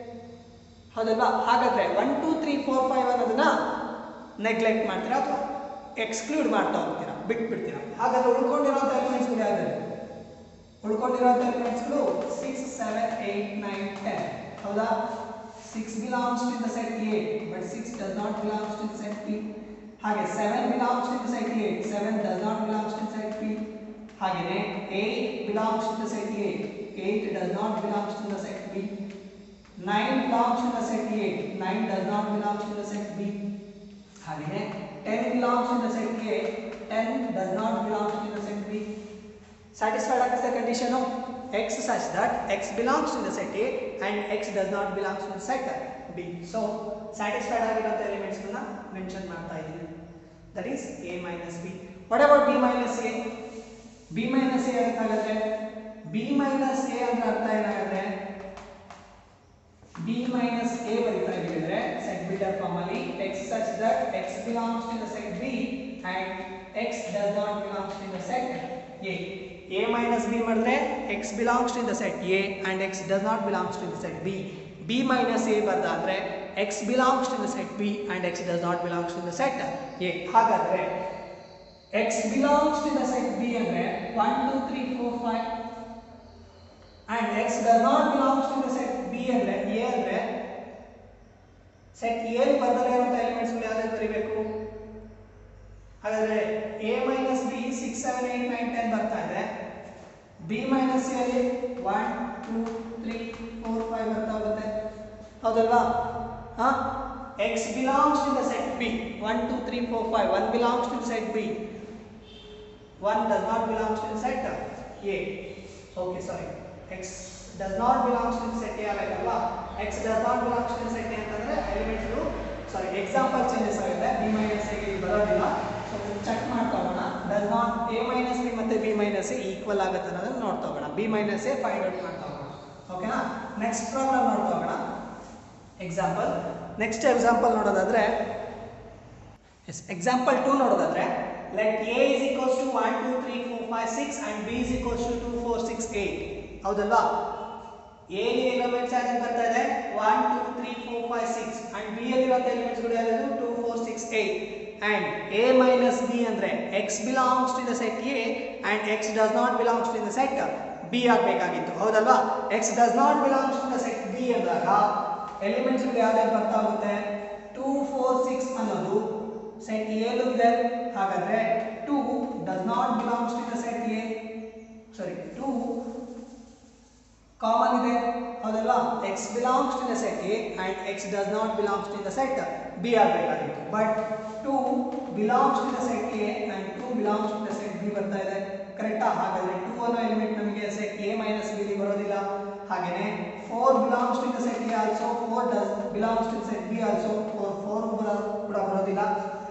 ಹೌದಲ್ವಾ ಹಾಗಾದ್ರೆ one two three four five ಅನ್ನೋದನ್ನ ನೆಗ್ಲೆಕ್ಟ್ ಮಾಡ್ತೀರಾ ಅಥವಾ ಎಕ್ಸ್ಕ್ಲೂಡ್ ಮಾಡ್ತಾ ಹೋಗ್ತೀರಾ ಬಿಟ್ಬಿಡ್ತೀರಾ ಹಾಗಾದ್ರೆ ಉಳ್ಕೊಂಡಿರೋಂಥ ಎಲಿಮೆಂಟ್ಸ್ಗಳು ಯಾವ್ದು ಉಳ್ಕೊಂಡಿರೋಂಥ ಎಲಿಮೆಂಟ್ಸ್ಗಳು six seven eight nine ten ಹೌದಾ six belongs to the set A but six does not belongs to set B ಹಾಗೆ seven belongs to the set A seven does not belongs to set B ಹಾಗೆಯೇ eight belongs to the set A eight does not belongs to the set B nine belongs to the set A nine does not belongs to the set B ಹಾಗೆಯೇ ten belongs to the set A ten does not belongs to the set B satisfied is the condition of x such that x belongs to the set A and x does not belong to the set B. So satisfied ಆಗಿರೋಂಥ ಎಲಿಮೆಂಟ್ಸ್ ನ ಮೆನ್ಷನ್ ಮಾಡ್ತಾ ಇದ್ದೀನಿ that is A minus B what about B minus A B minus A ಅಂತ ಹಾಗಾದ್ರೆ ಬಿ ಮೈನಸ್ ಎ ಅಂದ್ರೆ ಅರ್ಥ ಏನಾಗುತ್ತೆ ಬಿ ಮೈನಸ್ ಎ ಬರೀತಾ ಇದ್ದೀವಿ ಸೆಟ್ ಬಿಲ್ಡರ್ ಫಾರ್ಮ್ ಅಲ್ಲಿ X such that X belongs to the set B and x does not belongs to the set A A minus B ಮಾಡಿದ್ರೆ x belongs to the set A and x does not belongs to the set B B minus A ಬರ್ದಾದ್ರೆ x belongs to the set B and x does not belongs to the set A ಹಾಗಾದ್ರೆ x belongs to the set B ಅಂದ್ರೆ one two three four five and x does not belongs to the set B ಅಂದ್ರೆ ಎ ಅಂದ್ರೆ ಸೆಟ್ ಎ ಬದಲೇ ಇರುವಂತ ಎಲಿಮೆಂಟ್ಸ್ ಯಾವ್ದು ಬರೀಬೇಕು ಹಾಗಾದ್ರೆ A minus B six seven eight nine ten ಬರ್ತಾ ಇದೆ ಬಿ ಮೈನಸ್ ಸಿ ಅಲ್ಲಿ one two three four five ಬರ್ತಾ ಹೋಗುತ್ತೆ ಹೌದಲ್ವಾ ಹಾ x belongs to the set B one two three four five one belongs to the set B one does not belongs to the set A okay sorry x does not belongs to the set A ಆಗಬೇಕಲ್ವಾ x does not belongs to the set A ಅಂತಂದ್ರೆ ಎಲಿಮೆಂಟ್ಸ್ಗಳು ಸಾರಿ ಎಕ್ಸಾಂಪಲ್ ಚೇಂಜಸ್ ಆಗುತ್ತೆ ಬಿ ಮೈನಸ್ ಎಗೆ ಬರೋದಿಲ್ಲ ಸೊ ಚೆಕ್ ಮಾಡ್ತಾ ಹೋಗೋಣ does not A minus B ಮತ್ತು ಬಿ ಮೈನಸ್ ಎ ಈಕ್ವಲ್ ಆಗುತ್ತೆ ಅನ್ನೋದನ್ನ ನೋಡ್ತಾ ಹೋಗೋಣ B minus A find out ಮಾಡ್ತಾ ಹೋಗೋಣ ಓಕೆನಾ ನೆಕ್ಸ್ಟ್ ಪ್ರಾಬ್ಲಮ್ ನೋಡ್ತಾ ಹೋಗೋಣ ಎಕ್ಸಾಂಪಲ್ ನೆಕ್ಸ್ಟ್ ಎಕ್ಸಾಂಪಲ್ ನೋಡೋದಾದ್ರೆ ಎಸ್ ಎಕ್ಸಾಂಪಲ್ ಟೂ ನೋಡೋದಾದ್ರೆ let A is equals to one two three four five six and B is equals to two four six eight ಹೌದಲ್ವಾ ಎ ಎಲಿಮೆಂಟ್ಸ್ ಯಾವ್ದು ಬರ್ತಾ ಇದೆ one two three four five six and B ಅಲ್ಲಿರುವಂಥ ಎಲಿಮೆಂಟ್ಸ್ಗಳು ಯಾವ್ದು two four six eight and A minus B ಅಂದರೆ x belongs to the set A and x does not belongs to the set B ಆಗಬೇಕಾಗಿತ್ತು ಹೌದಲ್ವಾ x does not belongs to the set B ಅಂದಾಗ ಎಲಿಮೆಂಟ್ಸ್ಗಳು ಯಾವ್ಯಾವ್ದು ಬರ್ತಾ ಹೋಗುತ್ತೆ ಟೂ ಫೋರ್ ಸಿಕ್ಸ್ ಅನ್ನೋದು ಸೆಟ್ ಎಲು ಇದೆ ಹಾಗಾದ್ರೆ two does not belongs to the set A sorry two common ಇದೆ ಹೌದಲ್ವಾ x belongs to the set A and x does not belongs to the set B ಆಗಬೇಕಾಗಿತ್ತು but two belongs to the set A and two belongs to the set B ಬರ್ತಾ ಇದೆ ಕರೆಕ್ಟಾ ಹಾಗಾದ್ರೆ ಟೂ ಅನ್ನೋ ಎಲಿಮೆಂಟ್ ನಮಗೆ ಸೆಟ್ ಎ ಮೈನಸ್ ಬಿ ಬರೋದಿಲ್ಲ ಹಾಗೇನೆ four belongs to the set A also four does belongs to set B also four four ಕೂಡ ಬರೋದಿಲ್ಲ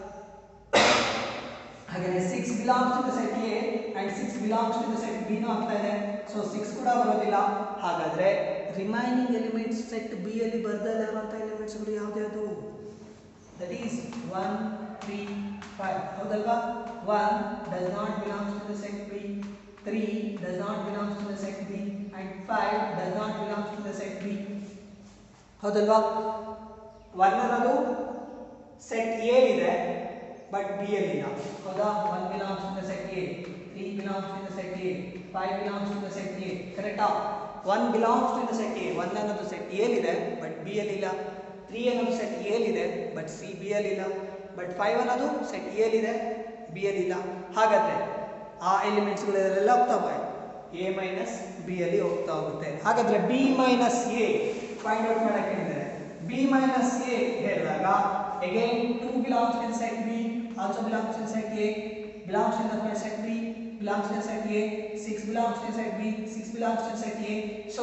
ಹಾಗೆ six belongs to the set A and six belongs to the set ಬಿನೂ ಆಗ್ತಾ ಇದೆ ಸೊ ಸಿಕ್ಸ್ ಕೂಡ ಬರೋದಿಲ್ಲ ಹಾಗಾದರೆ ರಿಮೈನಿಂಗ್ ಎಲಿಮೆಂಟ್ಸ್ ಸೆಟ್ ಬಿ ಅಲ್ಲಿ ಬರ್ದಲ್ಲ ಇರುವಂಥ ಎಲಿಮೆಂಟ್ಸ್ಗಳು ಯಾವ್ದ್ಯಾವುದು that is one three five ಹೌದಲ್ವಾ one does not belongs to the set B three does not belongs to the set B and five does not belongs to the set B ಹೌದಲ್ವಾ ಒನ್ ಅನ್ನೋದು ಸೆಟ್ ಎ ಇದೆ ಬಟ್ ಬಿ ಅಲ್ಲಿ ಇಲ್ಲ ಹೌದಾ one belongs to the set A three belongs to the set A five belongs to the set A ಕರೆಕ್ಟಾ one belongs to the set A one ಅನ್ನೋದು ಸೆಟ್ ಎಲ್ಲಿದೆ ಬಟ್ ಬಿ ಅಲ್ಲಿ ಇಲ್ಲ ತ್ರೀ ಅನ್ನೋದು ಸೆಟ್ ಎಲ್ಲಿದೆ ಬಟ್ ಸಿ ಬಿ ಅಲ್ಲಿ ಇಲ್ಲ ಬಟ್ ಫೈವ್ ಅನ್ನೋದು ಸೆಟ್ ಎಲ್ಲಿದೆ ಬಿ ಅಲ್ಲಿ ಇಲ್ಲ ಹಾಗಾದ್ರೆ ಆ ಎಲಿಮೆಂಟ್ಸ್ಗಳು ಎಲ್ಲ ಹೋಗ್ತಾವೆ ಎ ಮೈನಸ್ ಬಿ ಅಲ್ಲಿ ಹೋಗ್ತಾ ಹೋಗುತ್ತೆ ಹಾಗಾದ್ರೆ B minus A find out ಮಾಡಕ್ಕೆ ಹೇಳಿದ್ದಾರೆ ಬಿ ಮೈನಸ್ ಎ ಹೇಳಿದಾಗ again two belongs in set B also belongs in set A belongs in the set B belongs in set A six belongs in set B six belongs in set A so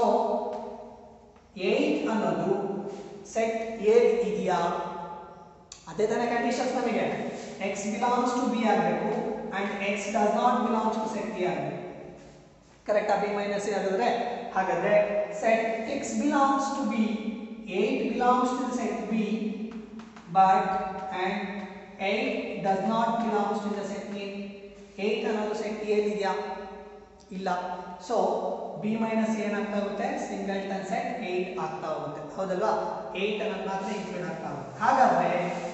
eight ಅನ್ನೋದು ಸೆಟ್ ಎ ಇದೆಯಾ ಅದೇ ತಾನೇ ಕಂಡೀಷನ್ಸ್ ನಮಗೆ ಎಕ್ಸ್ ಬಿಲಾಂಗ್ಸ್ ಟು ಬಿ ಆಗಬೇಕು and x does not belongs to set A ಆಗಬೇಕು ಕರೆಕ್ಟಾ ಬಿ ಮೈನಸ್ ಆಗಿದ್ರೆ ಹಾಗಾದ್ರೆ set x belongs to B eight belongs to set B but and eight does not belongs to the set A eight ಅನ್ನೋದು ಸೆಟ್ ಎ ಇದೆಯಾ ಇಲ್ಲ ಸೊ ಬಿ ಮೈನಸ್ ಏನಾಗ್ತಾ ಹೋಗುತ್ತೆ ಸಿಂಗಲ್ ಟನ್ ಸೆಟ್ ಏಟ್ ಆಗ್ತಾ ಹೋಗುತ್ತೆ ಹೌದಲ್ವಾ ಏಟ್ ಅನ್ನೋದು ಮಾತ್ರ ಇನ್ಕ್ಲೂಡ್ ಆಗ್ತಾ ಹೋಗುತ್ತೆ ಹಾಗಾದ್ರೆ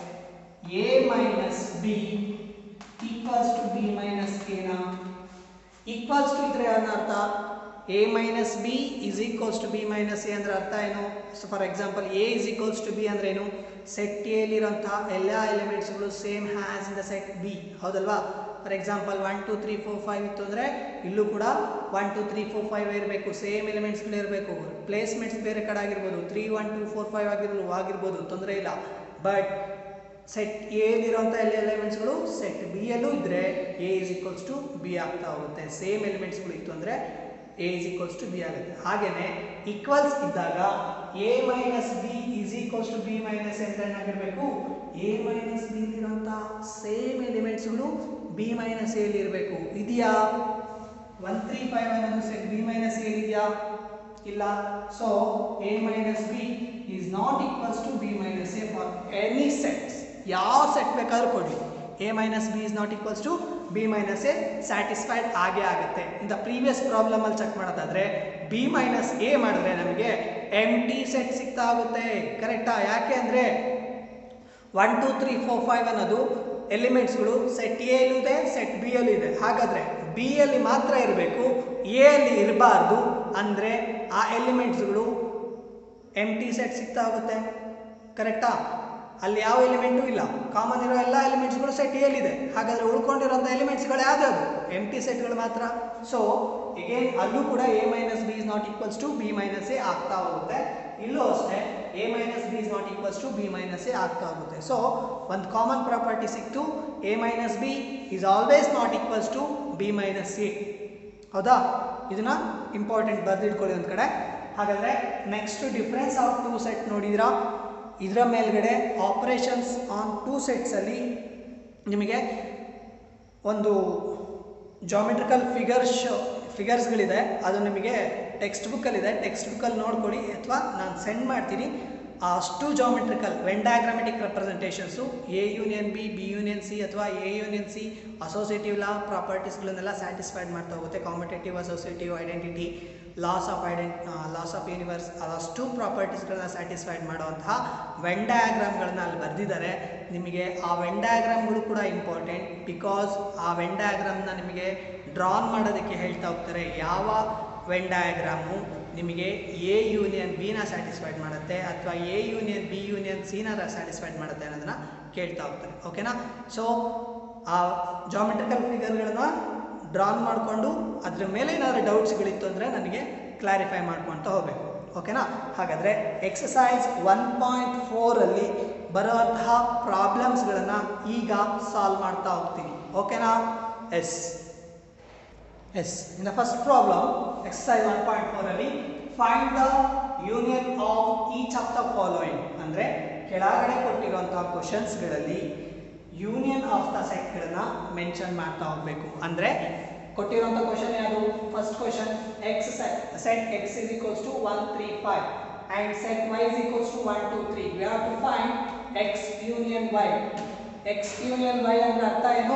A minus B equals to B minus ಎನಾ ಈಕ್ವಲ್ಸ್ ಟು ಇದ್ರೆ ಅನ್ನೋ ಅರ್ಥ A minus B is equals to B minus A ಅಂದ್ರೆ ಅರ್ಥ ಏನು so for example A is equals to B ಅಂದ್ರೆ ಏನು ಸೆಟ್ ಎಲ್ಲಿರೋಂತಹ ಎಲ್ಲ ಎಲಿಮೆಂಟ್ಸ್ಗಳು same has in the set B ಹೌದಲ್ವಾ for example one two three four five ಇತ್ತು ಅಂದರೆ ಇಲ್ಲೂ ಕೂಡ one two three four five ಇರಬೇಕು ಸೇಮ್ ಎಲಿಮೆಂಟ್ಸ್ಗಳು ಇರಬೇಕು ಪ್ಲೇಸ್ಮೆಂಟ್ಸ್ ಬೇರೆ ಕಡೆ ಆಗಿರ್ಬೋದು three one two four five ಆಗಿರ್ಬೋದು ಆಗಿರ್ಬೋದು ತೊಂದರೆ ಇಲ್ಲ ಬಟ್ ಸೆಟ್ ಎಲ್ಲಿರುವಂಥ ಎಲ್ಲ ಎಲಿಮೆಂಟ್ಸ್ಗಳು ಸೆಟ್ ಬಿ ಯಲ್ಲೂ ಇದ್ದರೆ A is equals to B ಆಗ್ತಾ ಹೋಗುತ್ತೆ ಸೇಮ್ ಎಲಿಮೆಂಟ್ಸ್ಗಳು ಇತ್ತು ಅಂದರೆ A is equals to B ಆಗುತ್ತೆ ಹಾಗೆಯೇ ಈಕ್ವಲ್ಸ್ ಇದ್ದಾಗ A minus B is equals to B minus ಅಂತ ಏನಾಗಿರಬೇಕು ಎ ಮೈನಸ್ ಬಿ ಇರುವಂಥ ಸೇಮ್ ಎಲಿಮೆಂಟ್ಸ್ಗಳು ಬಿ ಮೈನಸ್ ಎಲ್ಲಿ ಇರಬೇಕು ಇದೆಯಾ ಒನ್ ತ್ರೀ ಫೈವ್ ಅನ್ನೋದು ಸೆಟ್ ಬಿ ಮೈನಸ್ ಎ ಇದೆಯಾ ಇಲ್ಲ so A minus B is not equals to B minus A for any sets ಯಾವ ಸೆಟ್ ಬೇಕಾದ್ರೂ ಕೊಡಿ A minus B is not equals to B minus A satisfied ಆಗೇ ಆಗುತ್ತೆ ಇಂದ ಪ್ರೀವಿಯಸ್ ಪ್ರಾಬ್ಲಮಲ್ಲಿ ಚೆಕ್ ಮಾಡೋದಾದ್ರೆ ಬಿ ಮೈನಸ್ ಎ ಮಾಡಿದ್ರೆ ನಮಗೆ ಎಮ್ ಟಿ ಸೆಟ್ ಸಿಗ್ತಾ ಆಗುತ್ತೆ ಕರೆಕ್ಟಾ ಯಾಕೆ ಅಂದರೆ one two three four five ಅನ್ನೋದು ಎಲಿಮೆಂಟ್ಸ್ಗಳು ಸೆಟ್ ಎ ಇದೆ ಸೆಟ್ ಬಿ ಅಲ್ಲಿ ಇದೆ ಹಾಗಾದರೆ ಬಿ ಅಲ್ಲಿ ಮಾತ್ರ ಇರಬೇಕು ಎ ಅಲ್ಲಿ ಇರಬಾರ್ದು ಅಂದರೆ ಆ ಎಲಿಮೆಂಟ್ಸ್ಗಳು ಎಮ್ ಟಿ ಸೆಟ್ ಸಿಗ್ತಾ ಹೋಗುತ್ತೆ ಕರೆಕ್ಟಾ ಅಲ್ಲಿ ಯಾವ ಎಲಿಮೆಂಟು ಇಲ್ಲ ಕಾಮನ್ ಇರೋ ಎಲ್ಲ ಎಲಿಮೆಂಟ್ಸ್ಗಳು ಸೆಟ್ ಎಲ್ಲಿದೆ ಹಾಗಾದರೆ ಉಳ್ಕೊಂಡಿರೋಂಥ ಎಲಿಮೆಂಟ್ಸ್ಗಳು ಯಾವ್ದಾವುದು ಎಮ್ ಟಿ ಸೆಟ್ಗಳು ಮಾತ್ರ ಸೊ ಎಗೇನ್ ಅಲ್ಲೂ ಕೂಡ A minus B is not equals to B minus A ಆಗ್ತಾ ಹೋಗುತ್ತೆ ಇಲ್ಲೂ ಅಷ್ಟೇ A minus B is not equals to B minus A ಆಗ್ತಾ ಹೋಗುತ್ತೆ ಸೊ ಒಂದು ಕಾಮನ್ ಪ್ರಾಪರ್ಟಿ ಸಿಕ್ತು A minus B is always not equals to B minus A ಹೌದಾ ಇದನ್ನ ಇಂಪಾರ್ಟೆಂಟ್ ಬರೆದಿಟ್ಕೊಳ್ಳಿ ಒಂದು ಕಡೆ ಹಾಗಾದರೆ next difference of two set ನೋಡಿದಿರಾ ಇದರ ಮೇಲ್ಗಡೆ ಆಪರೇಷನ್ಸ್ ಆನ್ ಟೂ ಸೆಟ್ಸಲ್ಲಿ ನಿಮಗೆ ಒಂದು ಜಾಮೆಟ್ರಿಕಲ್ ಫಿಗರ್ಸ್ ಫಿಗರ್ಸ್ಗಳಿದೆ ಅದು ನಿಮಗೆ ಟೆಕ್ಸ್ಟ್ ಬುಕ್ಕಲ್ಲಿದೆ ಟೆಕ್ಸ್ಟ್ ಬುಕ್ಕಲ್ಲಿ ನೋಡ್ಕೊಳ್ಳಿ ಅಥವಾ ನಾನು ಸೆಂಡ್ ಮಾಡ್ತೀನಿ ಅಷ್ಟು geometrical Venn diagrammatic representations A union B B union C ಅಥವಾ A union C associative law ಪ್ರಾಪರ್ಟೀಸ್ಗಳನ್ನೆಲ್ಲ ಸ್ಯಾಟಿಸ್ಫೈಡ್ ಮಾಡ್ತಾ ಹೋಗುತ್ತೆ competitive associative identity laws of ident laws of universe ಅಷ್ಟು ಪ್ರಾಪರ್ಟೀಸ್ಗಳನ್ನ ಸ್ಯಾಟಿಸ್ಫೈಡ್ ಮಾಡುವಂತಹ ವೆನ್ ಡಯಾಗ್ರಾಮ್ಗಳನ್ನ ಅಲ್ಲಿ ಬರೆದಿದ್ದಾರೆ ನಿಮಗೆ ಆ ವೆನ್ ಡಯಾಗ್ರಾಮ್ಗಳು ಕೂಡ ಇಂಪಾರ್ಟೆಂಟ್ ಬಿಕಾಸ್ ಆ ವೆನ್ ಡಯಾಗ್ರಾಮ್ನ ನಿಮಗೆ ಡ್ರಾನ್ ಮಾಡೋದಕ್ಕೆ ಹೇಳ್ತಾ ಹೋಗ್ತಾರೆ ಯಾವ ವೆನ್ ಡಯಾಗ್ರಾಮು ನಿಮಗೆ ಎ ಯೂನಿಯನ್ ಬಿನ ಸ್ಯಾಟಿಸ್ಫೈಡ್ ಮಾಡುತ್ತೆ ಅಥವಾ ಎ ಯೂನಿಯನ್ ಬಿ ಯೂನಿಯನ್ ಸಿನ ಸ್ಯಾಟಿಸ್ಫೈಡ್ ಮಾಡುತ್ತೆ ಅನ್ನೋದನ್ನ ಕೇಳ್ತಾ ಹೋಗ್ತಾರೆ ಓಕೆನಾ ಸೊ ಆ ಜಾಮೆಟ್ರಿಕಲ್ ಫಿಗರ್ಗಳನ್ನ ಡ್ರಾನ್ ಮಾಡಿಕೊಂಡು ಅದ್ರ ಮೇಲೆ ಏನಾದರೂ ಡೌಟ್ಸ್ಗಳಿತ್ತು ಅಂದರೆ ನನಗೆ ಕ್ಲಾರಿಫೈ ಮಾಡ್ಕೊಳ್ತಾ ಹೋಗಬೇಕು ಓಕೆನಾ ಹಾಗಾದರೆ ಎಕ್ಸಸೈಸ್ ಒನ್ ಪಾಯಿಂಟ್ ಫೋರಲ್ಲಿ ಬರುವಂತಹ ಪ್ರಾಬ್ಲಮ್ಸ್ಗಳನ್ನು ಈಗ ಸಾಲ್ವ್ ಮಾಡ್ತಾ ಹೋಗ್ತೀನಿ ಓಕೆನಾ yes yes in the first problem exercise one point ಫೋರಲ್ಲಿ find the union of each of the following ಅಂದರೆ ಕೆಳಗಡೆ ಕೊಟ್ಟಿರುವಂತಹ ಕ್ವಶನ್ಸ್ಗಳಲ್ಲಿ ಯೂನಿಯನ್ ಆಫ್ ದ ಸೆಟ್ಗಳನ್ನು ಮೆನ್ಷನ್ ಮಾಡ್ತಾ ಹೋಗಬೇಕು ಅಂದರೆ ಕೊಟ್ಟಿರುವಂಥ ಕ್ವಶನ್ ಯಾವುದು first question X set set X is equals to one three five and set Y is equals to one two three we have to find X union Y X union Y ಅಂದರೆ ಅರ್ಥ ಏನು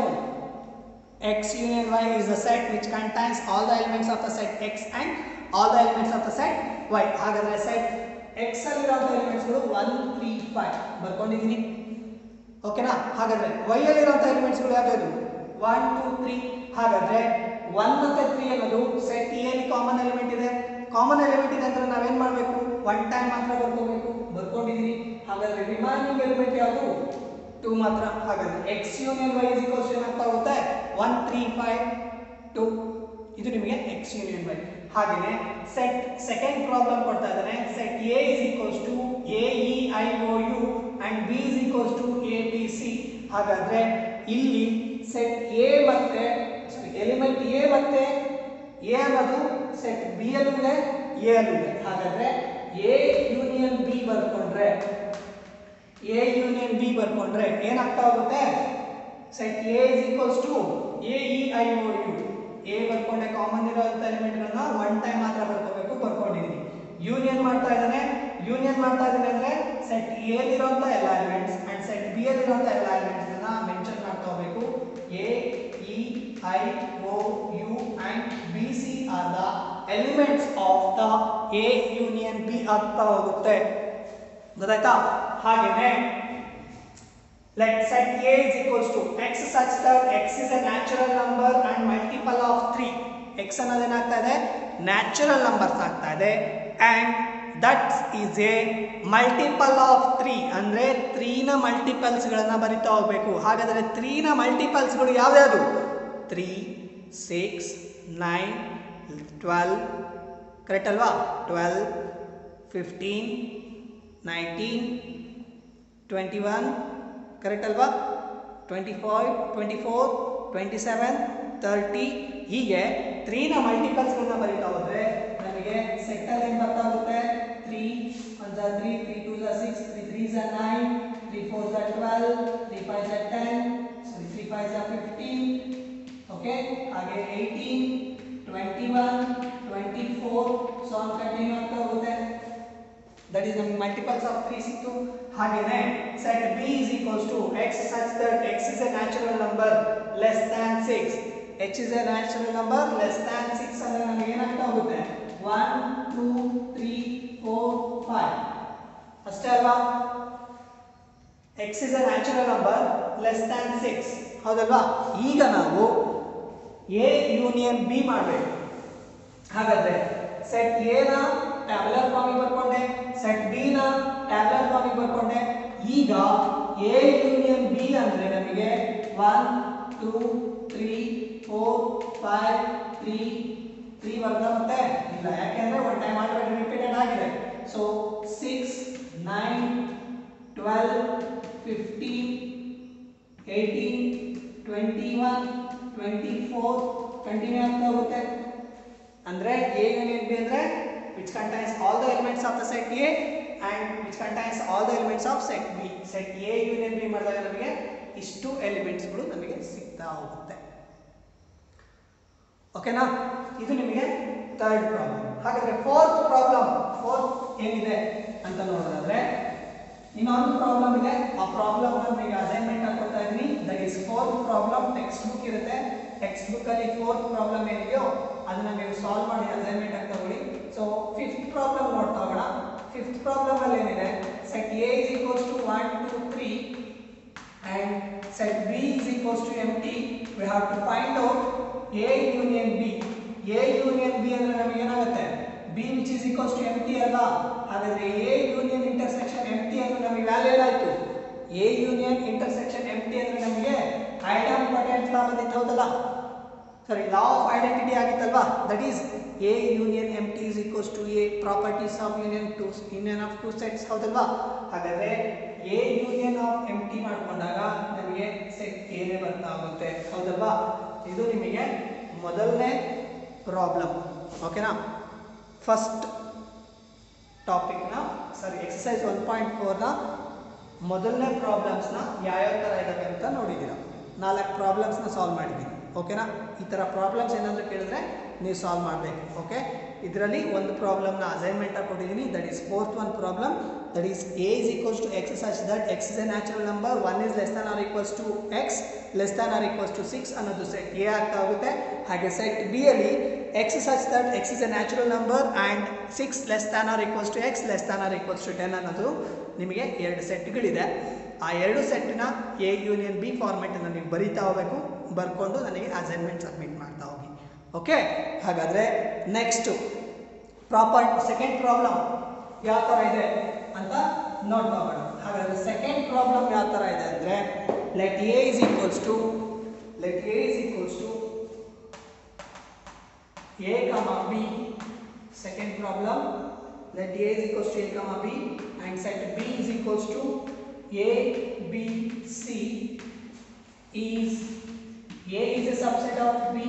x union y is the set which contains all the elements of the set x and all the elements of the set y ಹಾಗಾದ್ರೆ ಸೆಟ್ x ಅಲ್ಲಿರುವಂಥ ಎಲಿಮೆಂಟ್ಸ್ಗಳು ಒನ್ ತ್ರೀ ಫೈವ್ ಬರ್ಕೊಂಡಿದ್ದೀನಿ ಓಕೆನಾ ಹಾಗಾದ್ರೆ y ಅಲ್ಲಿರುವಂಥ ಎಲಿಮೆಂಟ್ಸ್ಗಳು ಯಾವ್ಯಾವುದು ಒನ್ ಟೂ ತ್ರೀ ಹಾಗಾದ್ರೆ ಒನ್ ಮತ್ತೆ ತ್ರೀ ಅನ್ನೋದು ಸೆಟ್ ಎ ಅಲ್ಲಿ ಕಾಮನ್ ಎಲಿಮೆಂಟ್ ಇದೆ ಕಾಮನ್ ಎಲಿಮೆಂಟ್ ಇದೆ ಅಂದ್ರೆ ನಾವೇನ್ ಮಾಡಬೇಕು ಒನ್ ಟೈಮ್ ಮಾತ್ರ ಬರ್ಕೋಬೇಕು ಬರ್ಕೊಂಡಿದ್ದೀನಿ ಹಾಗಾದ್ರೆ ರಿಮೈನಿಂಗ್ ಎಲಿಮೆಂಟ್ ಯಾವುದು ಟೂ ಮಾತ್ರ ಹಾಗಾದ್ರೆ X union Y is equals ಏನಾಗ್ತಾ ಹೋಗುತ್ತೆ ಒನ್ ತ್ರೀ ಫೈವ್ ಟು ಇದು ನಿಮಗೆ ಎಕ್ಸ್ ಯೂನಿಯನ್ ವೈ ಹಾಗೆಯೇ ಸೆಟ್ ಸೆಕೆಂಡ್ ಪ್ರಾಬ್ಲಮ್ ಕೊಡ್ತಾ ಇದ್ದಾನೆ set A is equals to A E I O U and B is equals to A B C ಹಾಗಾದ್ರೆ ಇಲ್ಲಿ ಸೆಟ್ ಎ ಮತ್ತೆ ಎಲಿಮೆಂಟ್ ಎ ಮತ್ತೆ ಎ ಅನ್ನೋದು ಸೆಟ್ ಬಿ ಅಲ್ಲೂ ಇದೆ ಎ ಅಲ್ಲೂ ಇದೆ ಹಾಗಾದ್ರೆ ಎ ಯೂನಿಯನ್ ಬಿ ಬರ್ಕೊಂಡ್ರೆ ಎ ಯೂನಿಯನ್ ಬಿ ಬರ್ಕೊಂಡ್ರೆ ಏನಾಗ್ತಾ ಹೋಗುತ್ತೆ set A is equals to A E I O U A ಬರ್ಕೊಂಡೆ ಕಾಮನ್ ಇರೋಂಥ ಎಲಿಮೆಂಟ್ಗಳನ್ನ ಒನ್ ಟೈಮ್ ಮಾತ್ರ ಬರ್ಕೋಬೇಕು ಬರ್ಕೊಂಡಿದ್ದೀನಿ ಯೂನಿಯನ್ ಮಾಡ್ತಾ ಇದ್ದಾನೆ ಯೂನಿಯನ್ ಮಾಡ್ತಾ ಇದ್ದಾನೆ ಅಂದ್ರೆ ಸೆಟ್ ಎ ಅಲ್ಲಿರುವಂಥ ಎಲ್ಲ ಎಲಿಮೆಂಟ್ಸ್ ಅಂಡ್ ಸೆಟ್ ಬಿ ಅಲ್ಲಿರುವಂಥ ಎಲ್ಲ ಎಲಿಮೆಂಟ್ಸ್ಗಳನ್ನ ಮೆನ್ಷನ್ ಮಾಡ್ತಾ ಹೋಗಬೇಕು A E I O U and B C are the elements of the A union B ಆಗ್ತಾ ಹೋಗುತ್ತೆ ಗೊತ್ತಾಯ್ತಾ ಹಾಗೇನೆ let set a is equals to x such that x is a natural number and multiple of 3 x ಅನ್ನೋದೇನಾಗ್ತಾ ಇದೆ ನ್ಯಾಚುರಲ್ ನಂಬರ್ಸ್ ಆಗ್ತಾ ಇದೆ and that is a multiple of 3 ಅಂದ್ರೆ 3 ನ ಮಲ್ಟಿಪಲ್ಸ್ ಗಳನ್ನ ಬರಿತಾ ಹೋಗಬೇಕು ಹಾಗಾದ್ರೆ 3 ನ ಮಲ್ಟಿಪಲ್ಸ್ ಗಳು ಯಾವ್ಯಾವುದು 3 6 9 12 ಕರೆಕ್ಟ್ ಅಲ್ವಾ 12 15 19 21 ಕರೆಕ್ಟ್ ಅಲ್ವಾ twenty five twenty four twenty seven thirty ಹೀಗೆ ತ್ರೀನ ಮಲ್ಟಿಪಲ್ಸ್ಗಳನ್ನ ಬರೀತಾ ಹೋದ್ರೆ ನಮಗೆ ಸೆಟ್ಟಲ್ಲಿ ಏನು ಗೊತ್ತಾಗುತ್ತೆ ತ್ರೀ ಒನ್ ಜಾ ತ್ರೀ ತ್ರೀ ಟೂ ಜಾ ಸಿಕ್ಸ್ ತ್ರೀ ತ್ರೀ ಜಾ ನೈನ್ ತ್ರೀ ಫೋರ್ ಜಾ ಟ್ವೆಲ್ ತ್ರೀ ಫೈವ್ ಜಾ ಟೆನ್ ಸಾರಿ ತ್ರೀ ಫೈವ್ ಜಾ ಫಿಫ್ಟೀನ್ ಓಕೆ ಹಾಗೆ eighteen twenty one twenty four so on continue ಆಗ್ತಾ ಹೋಗುತ್ತೆ that is the multiples of 3 ಸಿಕ್ತು ಹಾಗೇನೆ set b is equals to x such that x is a natural number less than 6 h is a natural number less than 6 ಅಂದ್ರೆ ನಮಗೆ ಏನಾಗ್ತಾ ಹೋಗುತ್ತೆ 1 2 3 4 5 ಅಷ್ಟೇ ಅಲ್ವಾ x is a natural number less than 6 ಹೌದಲ್ವಾ ಈಗ ನಾವು a ಯೂನಿಯನ್ b ಮಾಡಬೇಕು ಹಾಗಾದ್ರೆ ಸೆಟ್ ಎ ನ ಟ್ಯಾಬ್ಯುಲರ್ ಫಾರ್ಮಿಗೆ ಬರ್ಕೊಂಡೆ ಸೆಟ್ ಬಿ ನ ಟ್ಯಾಬ್ಯುಲರ್ ಫಾರ್ಮಿಗೆ ಬರ್ಕೊಂಡೆ ಈಗ ಎ ಯೂನಿಯನ್ ಬಿ ಅಂದ್ರೆ ನಮಗೆ one two three four five three three ವರ್ಗ ಮತ್ತೆ ಇಲ್ಲ ಯಾಕೆಂದ್ರೆ ಒನ್ ಟೈಮ್ ಆಲ್ರೆಡಿ ರಿಪೀಟೆಡ್ ಆಗಿದೆ so six nine twelve fifteen eighteen twenty one twenty four continue ಆಗ್ತಾ ಹೋಗುತ್ತೆ ಅಂದ್ರೆ A union B ಅಂದ್ರೆ which contains all the elements of the set A and which contains all the elements of set B. Set A union B ಮಾಡಿದಾಗ ನಮಗೆ ಇಷ್ಟು ಎಲಿಮೆಂಟ್ಸ್ಗಳು ನಮಗೆ ಸಿಗ್ತಾ ಹೋಗುತ್ತೆ ಓಕೆನಾ ಇದು ನಿಮಗೆ ಥರ್ಡ್ ಪ್ರಾಬ್ಲಮ್ ಹಾಗಾದ್ರೆ ಫೋರ್ತ್ ಪ್ರಾಬ್ಲಮ್ ಫೋರ್ತ್ ಏನಿದೆ ಅಂತ ನೋಡೋದಾದ್ರೆ ಇನ್ನೊಂದು ಪ್ರಾಬ್ಲಮ್ ಇದೆ ಆ ಪ್ರಾಬ್ಲಮ್ ನಿಮಗೆ ಅಸೈನ್ಮೆಂಟ್ ಹಾಕೊಡ್ತಾ ಇದೀನಿ that is fourth problem textbook ಇರುತ್ತೆ ಟೆಕ್ಸ್ಟ್ ಬುಕ್ ಅಲ್ಲಿ ಫೋರ್ತ್ ಪ್ರಾಬ್ಲಮ್ ಏನಿದೆಯೋ ಅದನ್ನ ನೀವು ಸಾಲ್ವ್ ಮಾಡಿ ಅಸೈನ್ಮೆಂಟ್ ಆಗಿ ತಗೊಳ್ಳಿ ಸೊ ಫಿಫ್ತ್ ಪ್ರಾಬ್ಲಮ್ ನೋಡ್ತಾ ಹೋಗೋಣ ಫಿಫ್ತ್ ಪ್ರಾಬ್ಲಮ್ ಅಲ್ಲಿ ಏನಿದೆ set A is equals to one two three and set B is equals to empty we have to find out A union B A union B ಅಂದ್ರೆ ನಮಗೆ ಏನಾಗುತ್ತೆ B which is equals to empty ಅಲ್ಲ ಹಾಗಾದ್ರೆ A union intersection empty ಅಂದ್ರೆ ನಮಗೆ ವ್ಯಾಲ್ಯೂ ಏನಾಯ್ತು A union intersection empty ಅಂದ್ರೆ ನಮಗೆ ಐಡಮ್ ಪೊಟೆಂಟ್ ಲಾ ಬಂದಿತ್ತು ಹೌದಲ್ಲ ಸಾರಿ ಲಾ ಆಫ್ ಐಡೆಂಟಿಟಿ ಆಗಿತ್ತಲ್ವಾ that is A union empty is equals to A properties of union two union of two sets ಹೌದಲ್ವಾ ಹಾಗಾದ್ರೆ A union of empty ಮಾಡ್ಕೊಂಡಾಗ ನಮಗೆ ಸೆಟ್ ಏನೇ ಬರ್ತಾ ಹೋಗುತ್ತೆ ಹೌದಲ್ವಾ ಇದು ನಿಮಗೆ ಮೊದಲನೇ ಪ್ರಾಬ್ಲಮ್ ಓಕೆನಾ ಫಸ್ಟ್ ಟಾಪಿಕ್ನ ಸಾರಿ ಎಕ್ಸಸೈಸ್ ಒನ್ ಪಾಯಿಂಟ್ ಫೋರ್ನ ಮೊದಲನೇ ಪ್ರಾಬ್ಲಮ್ಸ್ನ ಯಾವ್ಯಾವ ಥರ ಇದ್ದಾವೆ ಅಂತ ನೋಡಿದ್ದೀರಾ ನಾಲ್ಕು ಪ್ರಾಬ್ಲಮ್ಸ್ನ ಸಾಲ್ವ್ ಮಾಡಿದ್ದೀನಿ ಓಕೆನಾ ಈ ಥರ ಪ್ರಾಬ್ಲಮ್ಸ್ ಏನಾದರೂ ಕೇಳಿದ್ರೆ ನೀವು ಸಾಲ್ವ್ ಮಾಡಬೇಕು ಓಕೆ ಇದರಲ್ಲಿ ಒಂದು ಪ್ರಾಬ್ಲಮ್ನ ಅಸೈನ್ಮೆಂಟಾಗಿ ಕೊಟ್ಟಿದ್ದೀನಿ that is fourth one problem that is A is equals to X such that X is a natural number one is less than or equals to X less than or equals to six ಅನ್ನೋದು ಸೆಟ್ ಎ ಆಗ್ತಾ ಹೋಗುತ್ತೆ ಹಾಗೆ ಸೆಟ್ ಬಿ ಅಲ್ಲಿ X such that X is a natural number and six less than or equals to X less than or equals to ten ಅನ್ನೋದು ನಿಮಗೆ ಎರಡು ಸೆಟ್ಗಳಿದೆ ಆ ಎರಡು ಸೆಟ್ನ ಎ ಯೂನಿಯನ್ ಬಿ ಫಾರ್ಮೆಟನ್ನು ನೀವು ಬರೀತಾ ಹೋಗಬೇಕು ಬರ್ಕೊಂಡು ನನಗೆ ಅಸೈನ್ಮೆಂಟ್ ಸಬ್ಮಿಟ್ ಮಾಡ್ತಾ ಹೋಗಿ ಓಕೆ ಹಾಗಾದರೆ ನೆಕ್ಸ್ಟು ಪ್ರಾಪರ್ ಸೆಕೆಂಡ್ ಪ್ರಾಬ್ಲಮ್ ಯಾವ ಥರ ಇದೆ ಅಂತ ನೋಡ್ತಾ ಹೋಗೋಣ ಹಾಗಾದರೆ ಸೆಕೆಂಡ್ ಪ್ರಾಬ್ಲಮ್ ಯಾವ ಥರ ಇದೆ ಅಂದರೆ let A is equals to let A is equals to a comma b second problem let a is equals to a comma b and set b is equals to a b c is a is a subset of b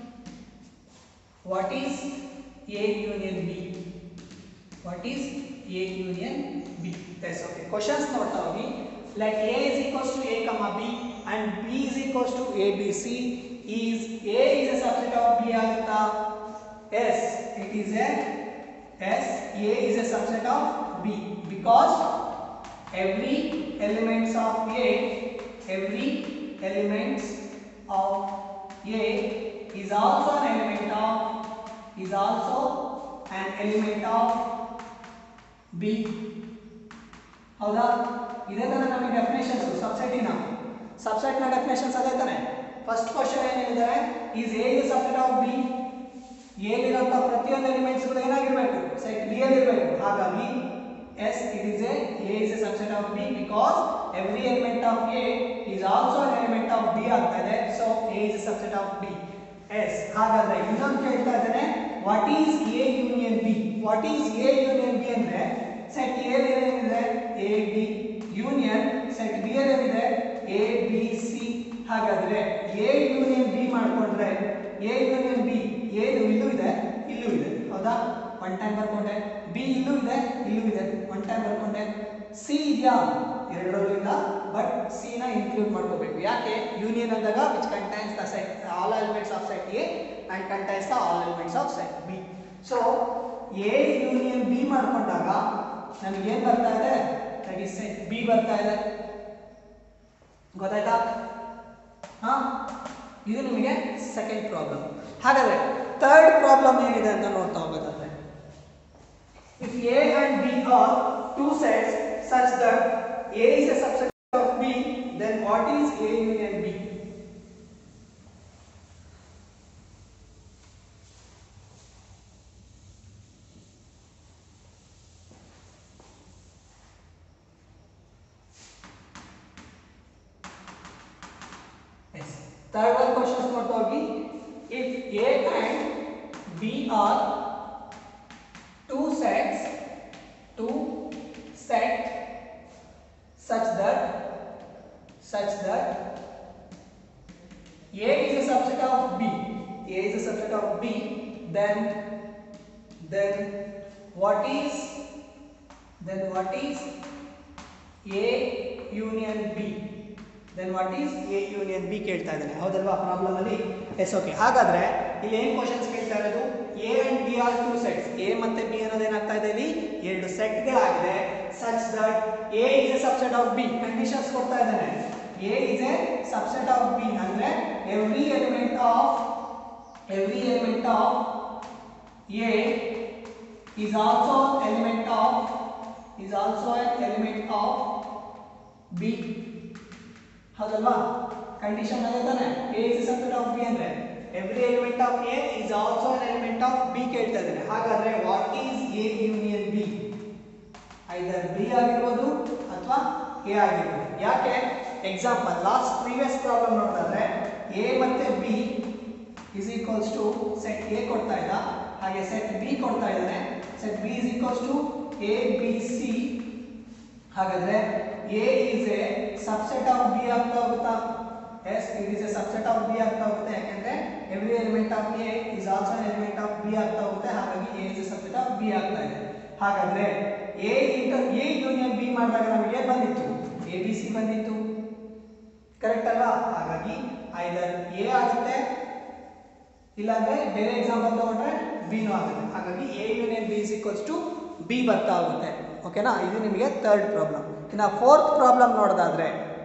what is a union b what is a union b that's okay questions ನೋಡ್ತಾ ಹೋಗಿ let a is equals to a comma b and b is equals to a b c is a is a subset of b ಆಗುತ್ತಾ yes it is a yes a is a subset of b because every elements of a every elements of a is also an element of is also an element of b ಹೌದಾ ಇದೇ ತಾನೇ ನಮಗೆ ಡೆಫಿನೇಷನ್ಸ್ ಸಬ್ಸೆಟಿನ ಸಬ್ಸೆಟ್ನ ಡೆಫಿನೇಷನ್ಸ್ ಅದೇ ತಾನೆ ಫಸ್ಟ್ ಕ್ವಶನ್ ಏನಿದೆ is A is subset of B ಎಲ್ಲಿರುವಂಥ ಪ್ರತಿಯೊಂದು ಎಲಿಮೆಂಟ್ಸ್ಗಳು ಏನಾಗಿರಬೇಕು ಸೆಟ್ ಬಿ ಅಲ್ಲಿರಬೇಕು ಹಾಗಾಗಿ yes it is a A is a subset of B because every element of A is also an element of B ಆಗ್ತಾ ಇದೆ so A is a subset of B yes ಹಾಗಾದ್ರೆ ಇನ್ನೊಂದು ಕೇಳ್ತಾ ಇದ್ದೇನೆ what is A union B what is A union B ಅಂದ್ರೆ ಸೆಟ್ ಎ ಏನಿದೆ A B union set B ಏನಿದೆ ಎ ಬಿ ಸಿ ಹಾಗಾದ್ರೆ ಎ ಯೂನಿಯನ್ ಬಿ ಮಾಡ್ಕೊಂಡ್ರೆ ಎ ಯೂನಿಯನ್ ಬಿ ಏನು ಇಲ್ಲೂ ಇದೆ ಇಲ್ಲೂ ಇದೆ ಹೌದಾ ಒನ್ ಟೈಮ್ ಬರ್ಕೊಂಡೆ ಬಿ ಇಲ್ಲೂ ಇದೆ ಇಲ್ಲೂ ಇದೆ ಒನ್ ಟೈಮ್ ಬರ್ಕೊಂಡೆ ಸಿ ಇದೆಯಾ ಎರಡರಲ್ಲೂ ಇಲ್ಲ ಬಟ್ ಸಿ ನ ಇನ್ಕ್ಲೂಡ್ ಮಾಡ್ಕೋಬೇಕು ಯಾಕೆ ಯೂನಿಯನ್ ಅಂದಾಗ which contains the set all elements of set A and contains the all elements of set B so A union B ಮಾಡ್ಕೊಂಡಾಗ ನಮಗೆ ಏನ್ ಬರ್ತಾ ಇದೆ ದಟ್ ಇಸ್ ಸೆಟ್ ಬಿ ಬರ್ತಾ ಇದೆ ಗೊತ್ತಾಯ್ತಾ ಹಾ ಇದು ನಿಮಗೆ ಸೆಕೆಂಡ್ ಪ್ರಾಬ್ಲಮ್ ಹಾಗಾದ್ರೆ ಥರ್ಡ್ ಪ್ರಾಬ್ಲಮ್ ಏನಿದೆ ಅಂತ ನೋಡ್ತಾ ಹೋಗೋದಾದ್ರೆ if A and B are two sets such that A is a subset of B then what is A union B Yes. Third one questions ನೋಡ್ತಾ ಹೋಗಿ if A and B are two sets two set such that such that A is a subset of B A is a subset of B then then what is then what is A union B then what is A union B ಕೇಳ್ತಾ ಇದ್ದಾನೆ ಹೌದಲ್ವಾ ಪ್ರಾಬ್ಲಮ್ ಅಲ್ಲಿ ಎಸ್ ಓಕೆ ಹಾಗಾದ್ರೆ ಇಲ್ಲಿ ಏನು ಕ್ವಶನ್ಸ್ ಕೇಳ್ತಾ ಇರೋದು A and B are two sets A ಮತ್ತೆ ಬಿ ಅನ್ನೋದು ಏನಾಗ್ತಾ ಇದೆ ಇಲ್ಲಿ ಎರಡು ಸೆಟ್ಗಳಾಗಿದೆ such that A is a subset of B conditions ಕೊಡ್ತಾ ಇದ್ದಾನೆ A is a subset of B ಅಂದ್ರೆ every element of every element of A is also element of is also an element of B ಹೌದಲ್ವಾ ಕಂಡೀಷನ್ ಅದೇ ತಾನೆ A is subset of B ಅಂದ್ರೆ every element of A is also an element of B ಕೇಳ್ತಾ ಇದ್ದಾನೆ ಹಾಗಾದ್ರೆ what is A union B either B ಆಗಿರ್ಬೋದು ಅಥವಾ ಎ ಆಗಿರ್ಬೋದು ಯಾಕೆ ಎಕ್ಸಾಂಪಲ್ ಲಾಸ್ಟ್ ಪ್ರೀವಿಯಸ್ ಪ್ರಾಬ್ಲಮ್ ನೋಡಿದ್ರೆ ಎ ಮತ್ತೆ B is equals to set A ಕೊಡ್ತಾ ಇದ್ದ ಹಾಗೆ ಸೆಟ್ ಬಿ ಕೊಡ್ತಾ ಇದ್ದಾನೆ set B is equals to A B C ಹಾಗಾದ್ರೆ A is A subset of B ಆಗ್ತಾ ಹೋಗುತ್ತಾ yes it is a subset of B ಆಗ್ತಾ ಹೋಗುತ್ತೆ ಯಾಕಂದ್ರೆ every element of A is also element of B ಆಗ್ತಾ ಹೋಗುತ್ತೆ ಹಾಗಾಗಿ A is a subset of B ಆಗ್ತಾ ಇದೆ ಹಾಗಾದ್ರೆ A inter A union B ಮಾಡಿದಾಗ ನಮಗೆ ಏನ್ ಬಂದಿತ್ತು ಎ ಬಿ ಸಿ ಬಂದಿತ್ತು ಕರೆಕ್ಟ್ ಅಲ್ವಾ ಹಾಗಾಗಿ ಐದರ್ ಎ ಆಗುತ್ತೆ ಇಲ್ಲಾಂದ್ರೆ ಬೇರೆ ಎಕ್ಸಾಂಪಲ್ ತಗೊಂಡ್ರೆ ಬಿನೂ ಆಗುತ್ತೆ ಹಾಗಾಗಿ A union B is equals to B ಬರ್ತಾ ಹೋಗುತ್ತೆ ಓಕೆನಾ ಇದು ನಿಮಗೆ ಥರ್ಡ್ ಪ್ರಾಬ್ಲಮ್ ಇನ್ನು ಫೋರ್ತ್ ಪ್ರಾಬ್ಲಮ್ ನೋಡೋದಾದ್ರೆ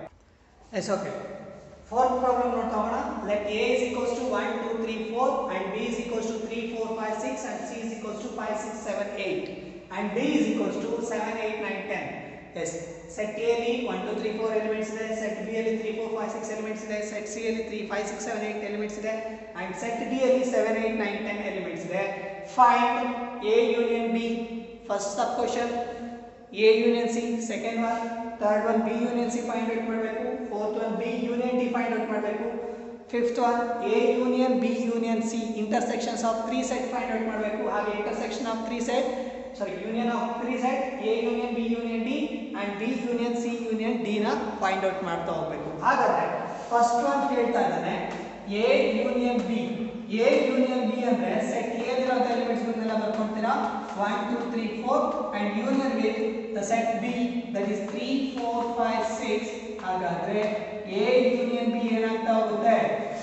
ಎಸ್ ಓಕೆ ಫೋರ್ತ್ ಪ್ರಾಬ್ಲಮ್ ನೋಡ್ತಾ ಹೋಗೋಣ let A is equals to one two three four and B is equals to three four five six and C is equals to five six seven eight and D is equals to seven eight nine ten yes set A ಅಲ್ಲಿ one two three four elements ಇದೆ ಸೆಟ್ ಬಿ ಅಲ್ಲಿ three four five six elements ಇದೆ ಸೆಟ್ ಸಿ ಅಲ್ಲಿ three five six seven eight elements ಇದೆ ಅಂಡ್ ಸೆಟ್ ಡಿ ಅಲ್ಲಿ seven eight nine ten elements ಇದೆ find A union B first sub question A union C second one third one B union C find out ಮಾಡಬೇಕು fourth one B union D find out ಮಾಡಬೇಕು fifth one A union B union C intersections of three set find out ಮಾಡಬೇಕು ಹಾಗೆ intersection of three set sorry union of three set A union B union D and B union C union D ನ ಫೈಂಡ್ ಔಟ್ ಮಾಡ್ತಾ ಹೋಗ್ಬೇಕು ಹಾಗಾದ್ರೆ ಫಸ್ಟ್ ಒನ್ ಕೇಳ್ತಾ ಇದ್ದಾನೆ A union B A union B ಅಂದ್ರೆ ಸೆಟ್ ಎ ಇರೋಂಥ ಎಲಿಮೆಂಟ್ಸ್ ಎಲ್ಲ ಬರ್ಕೊಳ್ತೀರಾ one two three four and union with the set B that is three four five six ಹಾಗಾದ್ರೆ ಎ ಯೂನಿಯನ್ ಬಿ ಏನಾಗ್ತಾ ಹೋಗುತ್ತೆ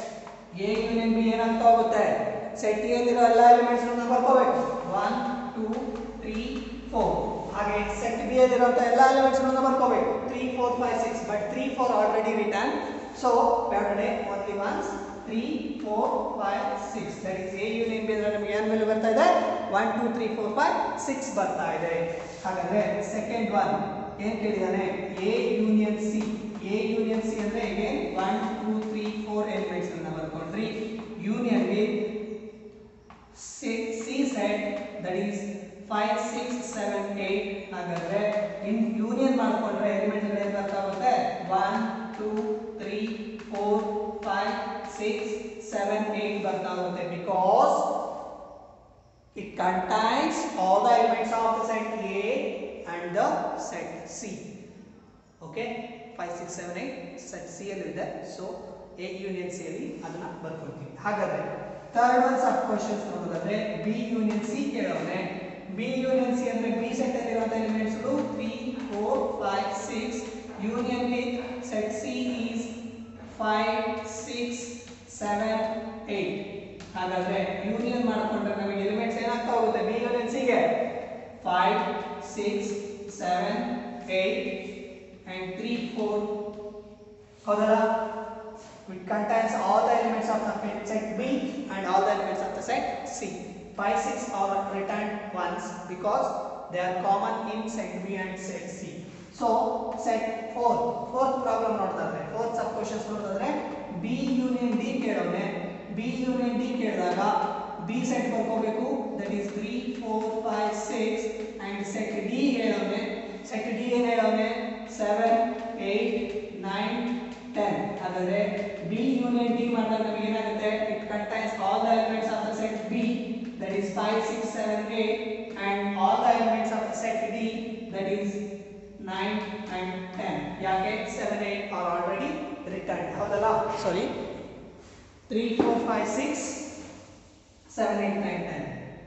ಎ ಯೂನಿಯನ್ ಬಿ ಏನಾಗ್ತಾ ಹೋಗುತ್ತೆ ಸೆಟ್ ಎ ಇರೋ ಎಲ್ಲ ಎಲಿಮೆಂಟ್ಸ್ ಬರ್ಕೋಬೇಕು ಒನ್ ಟೂ ತ್ರೀ ಫೋರ್ ಹಾಗೆ ಸೆಟ್ ಬಿ ಅಲ್ಲಿರುವಂಥ ಎಲ್ಲ ಎಲಿಮೆಂಟ್ಸ್ ಬರ್ಕೋಬೇಕು three four five six but three four already return so take only once three four five six that is A union B ಅಂದ್ರೆ ನಮಗೆ ಏನು ವ್ಯಾಲ್ಯೂ ಬರ್ತಾ ಇದೆ one two three four five six ಬರ್ತಾ ಇದೆ ಹಾಗಾದ್ರೆ ಸೆಕೆಂಡ್ ಒನ್ ಏನ್ ಕೇಳಿದಾನೆ A union C A union C ಅಂದ್ರೆ again one two three four elements ಅನ್ನ ಬರ್ಕೊಂಡ್ರಿ union with C set that is five six seven eight ಹಾಗಾದ್ರೆ ಇನ್ ಯೂನಿಯನ್ ಮಾಡ್ಕೊಂಡ್ರೆ ಎಲಿಮೆಂಟ್ಸ್ ಏನು ಬರ್ತಾ ಹೋಗುತ್ತೆ one two three four five six seven eight ಬರ್ತಾ ಹೋಗುತ್ತೆ because it contains all the elements of the set A and the set C. Okay, 5, 6, 7, 8 set C ಅಲ್ಲಿ ಇದೆ ಸೊ ಎ ಯೂನಿಯನ್ ಸಿ ಅಲ್ಲಿ ಅದನ್ನ ಬರ್ಕೊಳ್ತೀವಿ ಹಾಗಾದ್ರೆ ಥರ್ಡ್ ಒನ್ ಸಬ್ ಕ್ವಶನ್ಸ್ ನೋಡೋದಾದ್ರೆ ಬಿ ಯೂನಿಯನ್ ಸಿ ಕೇಳೋನೆ ಬಿ ಯೂನಿಯನ್ ಸಿ ಅಂದ್ರೆ ಬಿ ಸೆಟ್ ಅಲ್ಲಿರುವಂತಹ ಎಲಿಮೆಂಟ್ಸ್ ಗಳು 3 4 5 6 union with set C is 5 6 7 8 ಹಾಗಾದ್ರೆ ಯೂನಿಯನ್ ಮಾಡಿಕೊಂಡ್ರೆ ನಮಗೆ ಎಲಿಮೆಂಟ್ಸ್ ಏನಾಗ್ತಾ ಹೋಗುತ್ತೆ ಬಿ ಯೂನಿಯನ್ ಸಿಗೆ five six seven eight and three four ಹೌದಲ್ಲ it contains all the elements of the set B and all the elements of the set C five six are written once because they are common in set B and set C so set four fourth problem ನೋಡ್ತಾದ್ರೆ ಫೋರ್ತ್ ಸಬ್ ಕ್ವಶನ್ಸ್ ನೋಡಿದ್ರೆ ಬಿ ಯೂನಿಯನ್ ಡಿ ಕೇಳೋನೆ ಬಿ ಯೂನಿಯನ್ ಡಿ ಕೇಳಿದಾಗ ಬಿ ಸೆಟ್ ಬರ್ಕೋಬೇಕು that is three four five six and set D ಹೇಳೋನೆ ಸೆಟ್ ಡಿ ಏನು ಹೇಳೋನೆ ಸೆವೆನ್ ಏಯ್ಟ್ ನೈನ್ ಟೆನ್ ಹಾಗಾದ್ರೆ ಬಿ ಯೂನಿಯನ್ ಡಿ ಮಾಡಿದಾಗ ನಮಗೆ ಏನಾಗುತ್ತೆ it contains all the elements of the set B that is five six seven eight and all the elements of the set D that is nine and ten ಯಾಕೆ seven eight are already written ಹೌದಲ್ಲ sorry 3, 4, 5, 6, 7, 8, 9, 10.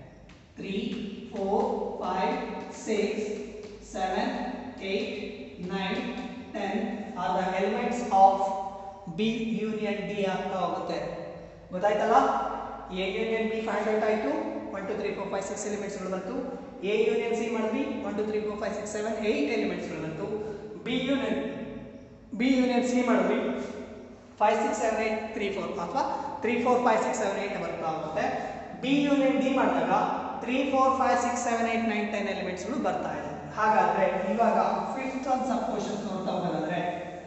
3, 4, 5, 6, 7, 8, 9, 10 are the elements of B union D ಆಗ್ತಾ ಹೋಗುತ್ತೆ ಗೊತ್ತಾಯ್ತಲ್ಲ A union B find out ಆಯಿತು one two three four five six ಎಲಿಮೆಂಟ್ಸ್ಗಳು ಬಂತು ಎ ಯೂನಿಯನ್ ಸಿ ಮಾಡಿದ್ವಿ one two three four five six seven eight ಎಲಿಮೆಂಟ್ಸ್ಗಳು ಬಂತು B union B union C ಮಾಡಿದ್ವಿ five six seven eight three four ಅಥವಾ three four five six seven eight ಬರ್ತಾ ಹೋಗುತ್ತೆ ಬಿ ಯೂನಿಯನ್ ಡಿ ಮಾಡಿದಾಗ three four five six seven eight nine ten ಎಲಿಮೆಂಟ್ಸ್ಗಳು ಬರ್ತಾ ಇದೆ ಹಾಗಾದ್ರೆ ಇವಾಗ ಫಿಫ್ತ್ ಒಂದು ಸಬ್ ಕ್ವಶನ್ಸ್ ನೋಡ್ತಾ ಹೋಗೋದಾದ್ರೆ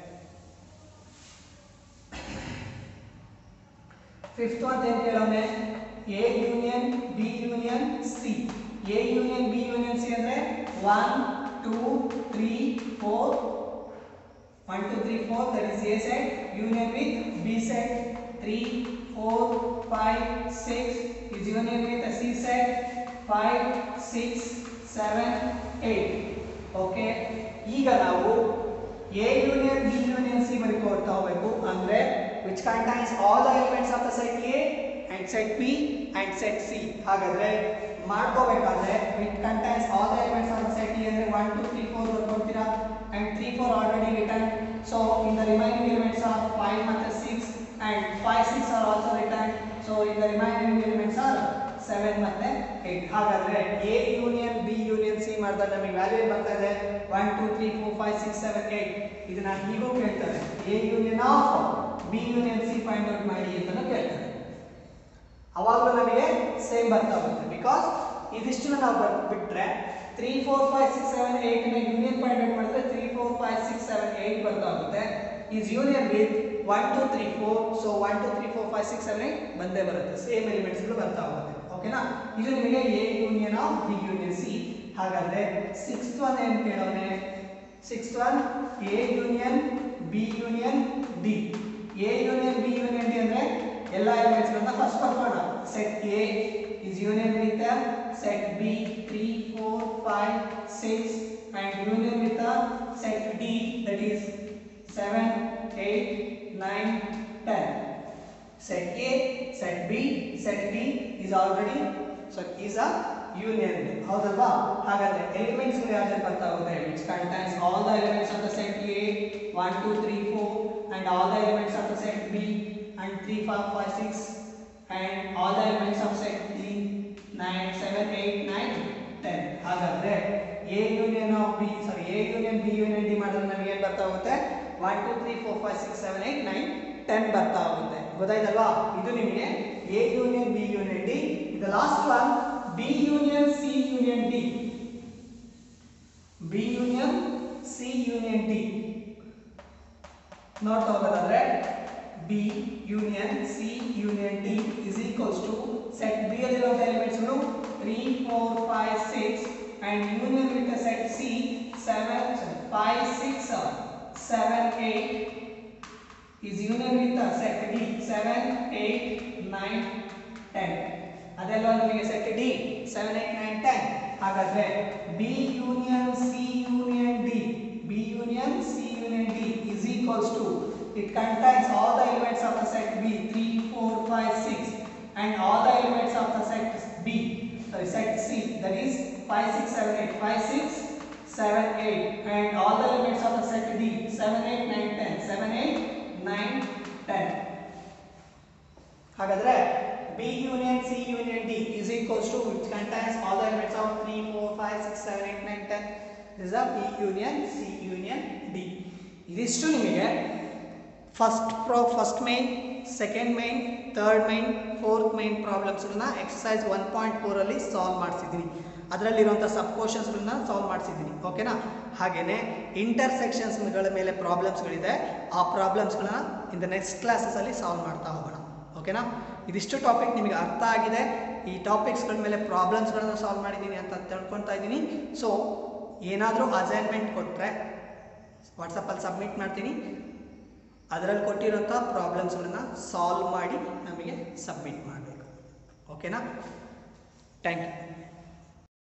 ಫಿಫ್ತ್ ಒಂದು ಏನು ಕೇಳೋನೆ A union B union C A union B union C ಅಂದ್ರೆ one two three four 1 2 3 4 that is A set union with B set 3 four five six is union with a C set five six seven eight okay ಈಗ ನಾವು A union B union C ಬರ್ಕೊಳ್ತಾ ಹೋಗ್ಬೇಕು ಅಂದ್ರೆ which contains all the elements of the set A and set B and set C ಹಾಗಾದ್ರೆ ಮಾಡ್ಕೋಬೇಕಾದ್ರೆ which contains all the elements of the set A ಅಂದ್ರೆ ಒನ್ ಟು ತ್ರೀ ಫೋರ್ ಬರ್ಕೊಳ್ತೀರಾ and three four already return so in the remaining elements R five ಮತ್ತೆ six and five six are also written so in the remaining elements are seven ಮತ್ತೆ ಏಟ್ ಹಾಗಾದ್ರೆ A union B union C ಮಾಡಿದಾಗ ನಮಗೆ ವ್ಯಾಲ್ಯೂ ಏನು ಬರ್ತಾ ಇದೆ one two three four five six seven eight ಇದನ್ನ ಹೀಗೂ ಕೇಳ್ತಾರೆ A union of B union C find out ಮಾಡಿ ಅಂತಾನು ಕೇಳ್ತಾರೆ ಅವಾಗಲೂ ನಮಗೆ ಸೇಮ್ ಬರ್ತಾ ಹೋಗುತ್ತೆ ಬಿಕಾಸ್ ಇದಿಷ್ಟನ್ನ ನಾವು ಬರ್- ಬಿಟ್ರೆ three four five six seven eight ನ ಯೂನಿಯನ್ ಪಾಯಿಂಟ್ ಔಟ್ ಮಾಡಿದ್ರೆ three four five six seven eight ಬರ್ತಾ ಹೋಗುತ್ತೆ is union with one two three four so one two three four five six seven eight ಬಂದೇ ಬರುತ್ತೆ ಸೇಮ್ ಎಲಿಮೆಂಟ್ಸ್ಗಳು ಬರ್ತಾ ಹೋಗುತ್ತೆ ಓಕೆನಾ ಇದು ನಿಮಗೆ A union of B union C ಹಾಗಾದ್ರೆ ಸಿಕ್ಸ್ತ್ ಒನ್ ಏನು ಕೇಳೋನೆ sixth one A union B union D A union B union D ಅಂದ್ರೆ ಎಲ್ಲ ಎಲಿಮೆಂಟ್ಸ್ ಗಳನ್ನ ಫಸ್ಟ್ ಬರ್ಕೋಣ set A is union with set B three four five six and union with set D that is seven eight nine ten set A, set B, set D is already so is a union ಹೌದಲ್ವಾ ಹಾಗಾದ್ರೆ ಎಲಿಮೆಂಟ್ಸ್ ಯಾವ್ದು ಬರ್ತಾ ಹೋಗುತ್ತೆ which contains all the elements of the set A 1 2 3 4 and all the elements of the set B and 3 5 5 6 and all the elements of set D 9 7 8 9 10 ಹಾಗಾದ್ರೆ A union of B sorry A union B union D ಮಾಡಿದ್ರೆ ನಮಗೆ ಏನು ಬರ್ತಾ ಹೋಗುತ್ತೆ 1 2 3 4 5 6 7 8 9 ಟೆನ್ ಬರ್ತಾ ಹೋಗುತ್ತೆ ಗೊತ್ತಾಯ್ತಲ್ವಾ ಇದು ನಿಮಗೆ A union B union D ಇದು last one B union C union D B union C union D ನೋಡ್ತಾ ಹೋಗೋದಾದ್ರೆ B union C union D is equals to set B ಅಲ್ಲಿರುವಂಥ ಎಲಿಮೆಂಟ್ಸ್ಗಳು three four five six and union with set C seven five six seven eight is union with the set D 7, 8, 9, 10 ಅದೆಲ್ಲ ನಿಮಗೆ set D seven eight nine ten ಹಾಗಾದ್ರೆ B union C union D B union C union D is equals to it contains all the elements of the set B three four five six and all the elements of the set B sorry set C that is five six seven eight five six seven eight and all the elements of the set D seven eight nine ten seven eight nine ten ಹಾಗಾದ್ರೆ B union C union D is equals to which contains all the elements of three four five six seven eight nine ten is uh B union C union D ಇದಿಷ್ಟು ನಿಮಗೆ ಫಸ್ಟ್ ಪ್ರೋ first main second main third main fourth main ಪ್ರಾಬ್ಲಮ್ಸ್ಗಳನ್ನ ಎಕ್ಸಸೈಸ್ ಒನ್ ಪಾಯಿಂಟ್ ಫೋರಲ್ಲಿ ಸಾಲ್ವ್ ಮಾಡಿಸಿದ್ದೀನಿ ಅದರಲ್ಲಿರುವಂಥ ಸಬ್ ಕ್ವಶನ್ಸ್ಗಳನ್ನ ಸಾಲ್ವ್ ಮಾಡಿಸಿದ್ದೀನಿ ಓಕೆನಾ ಹಾಗೆಯೇ ಇಂಟರ್ಸೆಕ್ಷನ್ಸ್ಗಳ ಮೇಲೆ ಪ್ರಾಬ್ಲಮ್ಸ್ಗಳಿದೆ ಆ ಪ್ರಾಬ್ಲಮ್ಸ್ಗಳನ್ನ ಇನ್ ದ ನೆಕ್ಸ್ಟ್ ಕ್ಲಾಸಸಲ್ಲಿ ಸಾಲ್ವ್ ಮಾಡ್ತಾ ಹೋಗೋಣ ಓಕೆನಾ ಇದಿಷ್ಟು ಟಾಪಿಕ್ ನಿಮಗೆ ಅರ್ಥ ಆಗಿದೆ ಈ ಟಾಪಿಕ್ಸ್ಗಳ ಮೇಲೆ ಪ್ರಾಬ್ಲಮ್ಸ್ಗಳನ್ನ ಸಾಲ್ವ್ ಮಾಡಿದ್ದೀನಿ ಅಂತ ತಿಳ್ಕೊತಾ ಇದ್ದೀನಿ ಸೊ ಏನಾದರೂ ಅಸೈನ್ಮೆಂಟ್ ಕೊಟ್ಟರೆ ವಾಟ್ಸಪ್ಪಲ್ಲಿ ಸಬ್ಮಿಟ್ ಮಾಡ್ತೀನಿ ಅದರಲ್ಲಿ ಕೊಟ್ಟಿರೋಂಥ ಪ್ರಾಬ್ಲಮ್ಸ್ಗಳನ್ನ ಸಾಲ್ವ್ ಮಾಡಿ ನಮಗೆ ಸಬ್ಮಿಟ್ ಮಾಡಬೇಕು ಓಕೆನಾ ಥ್ಯಾಂಕ್ ಯು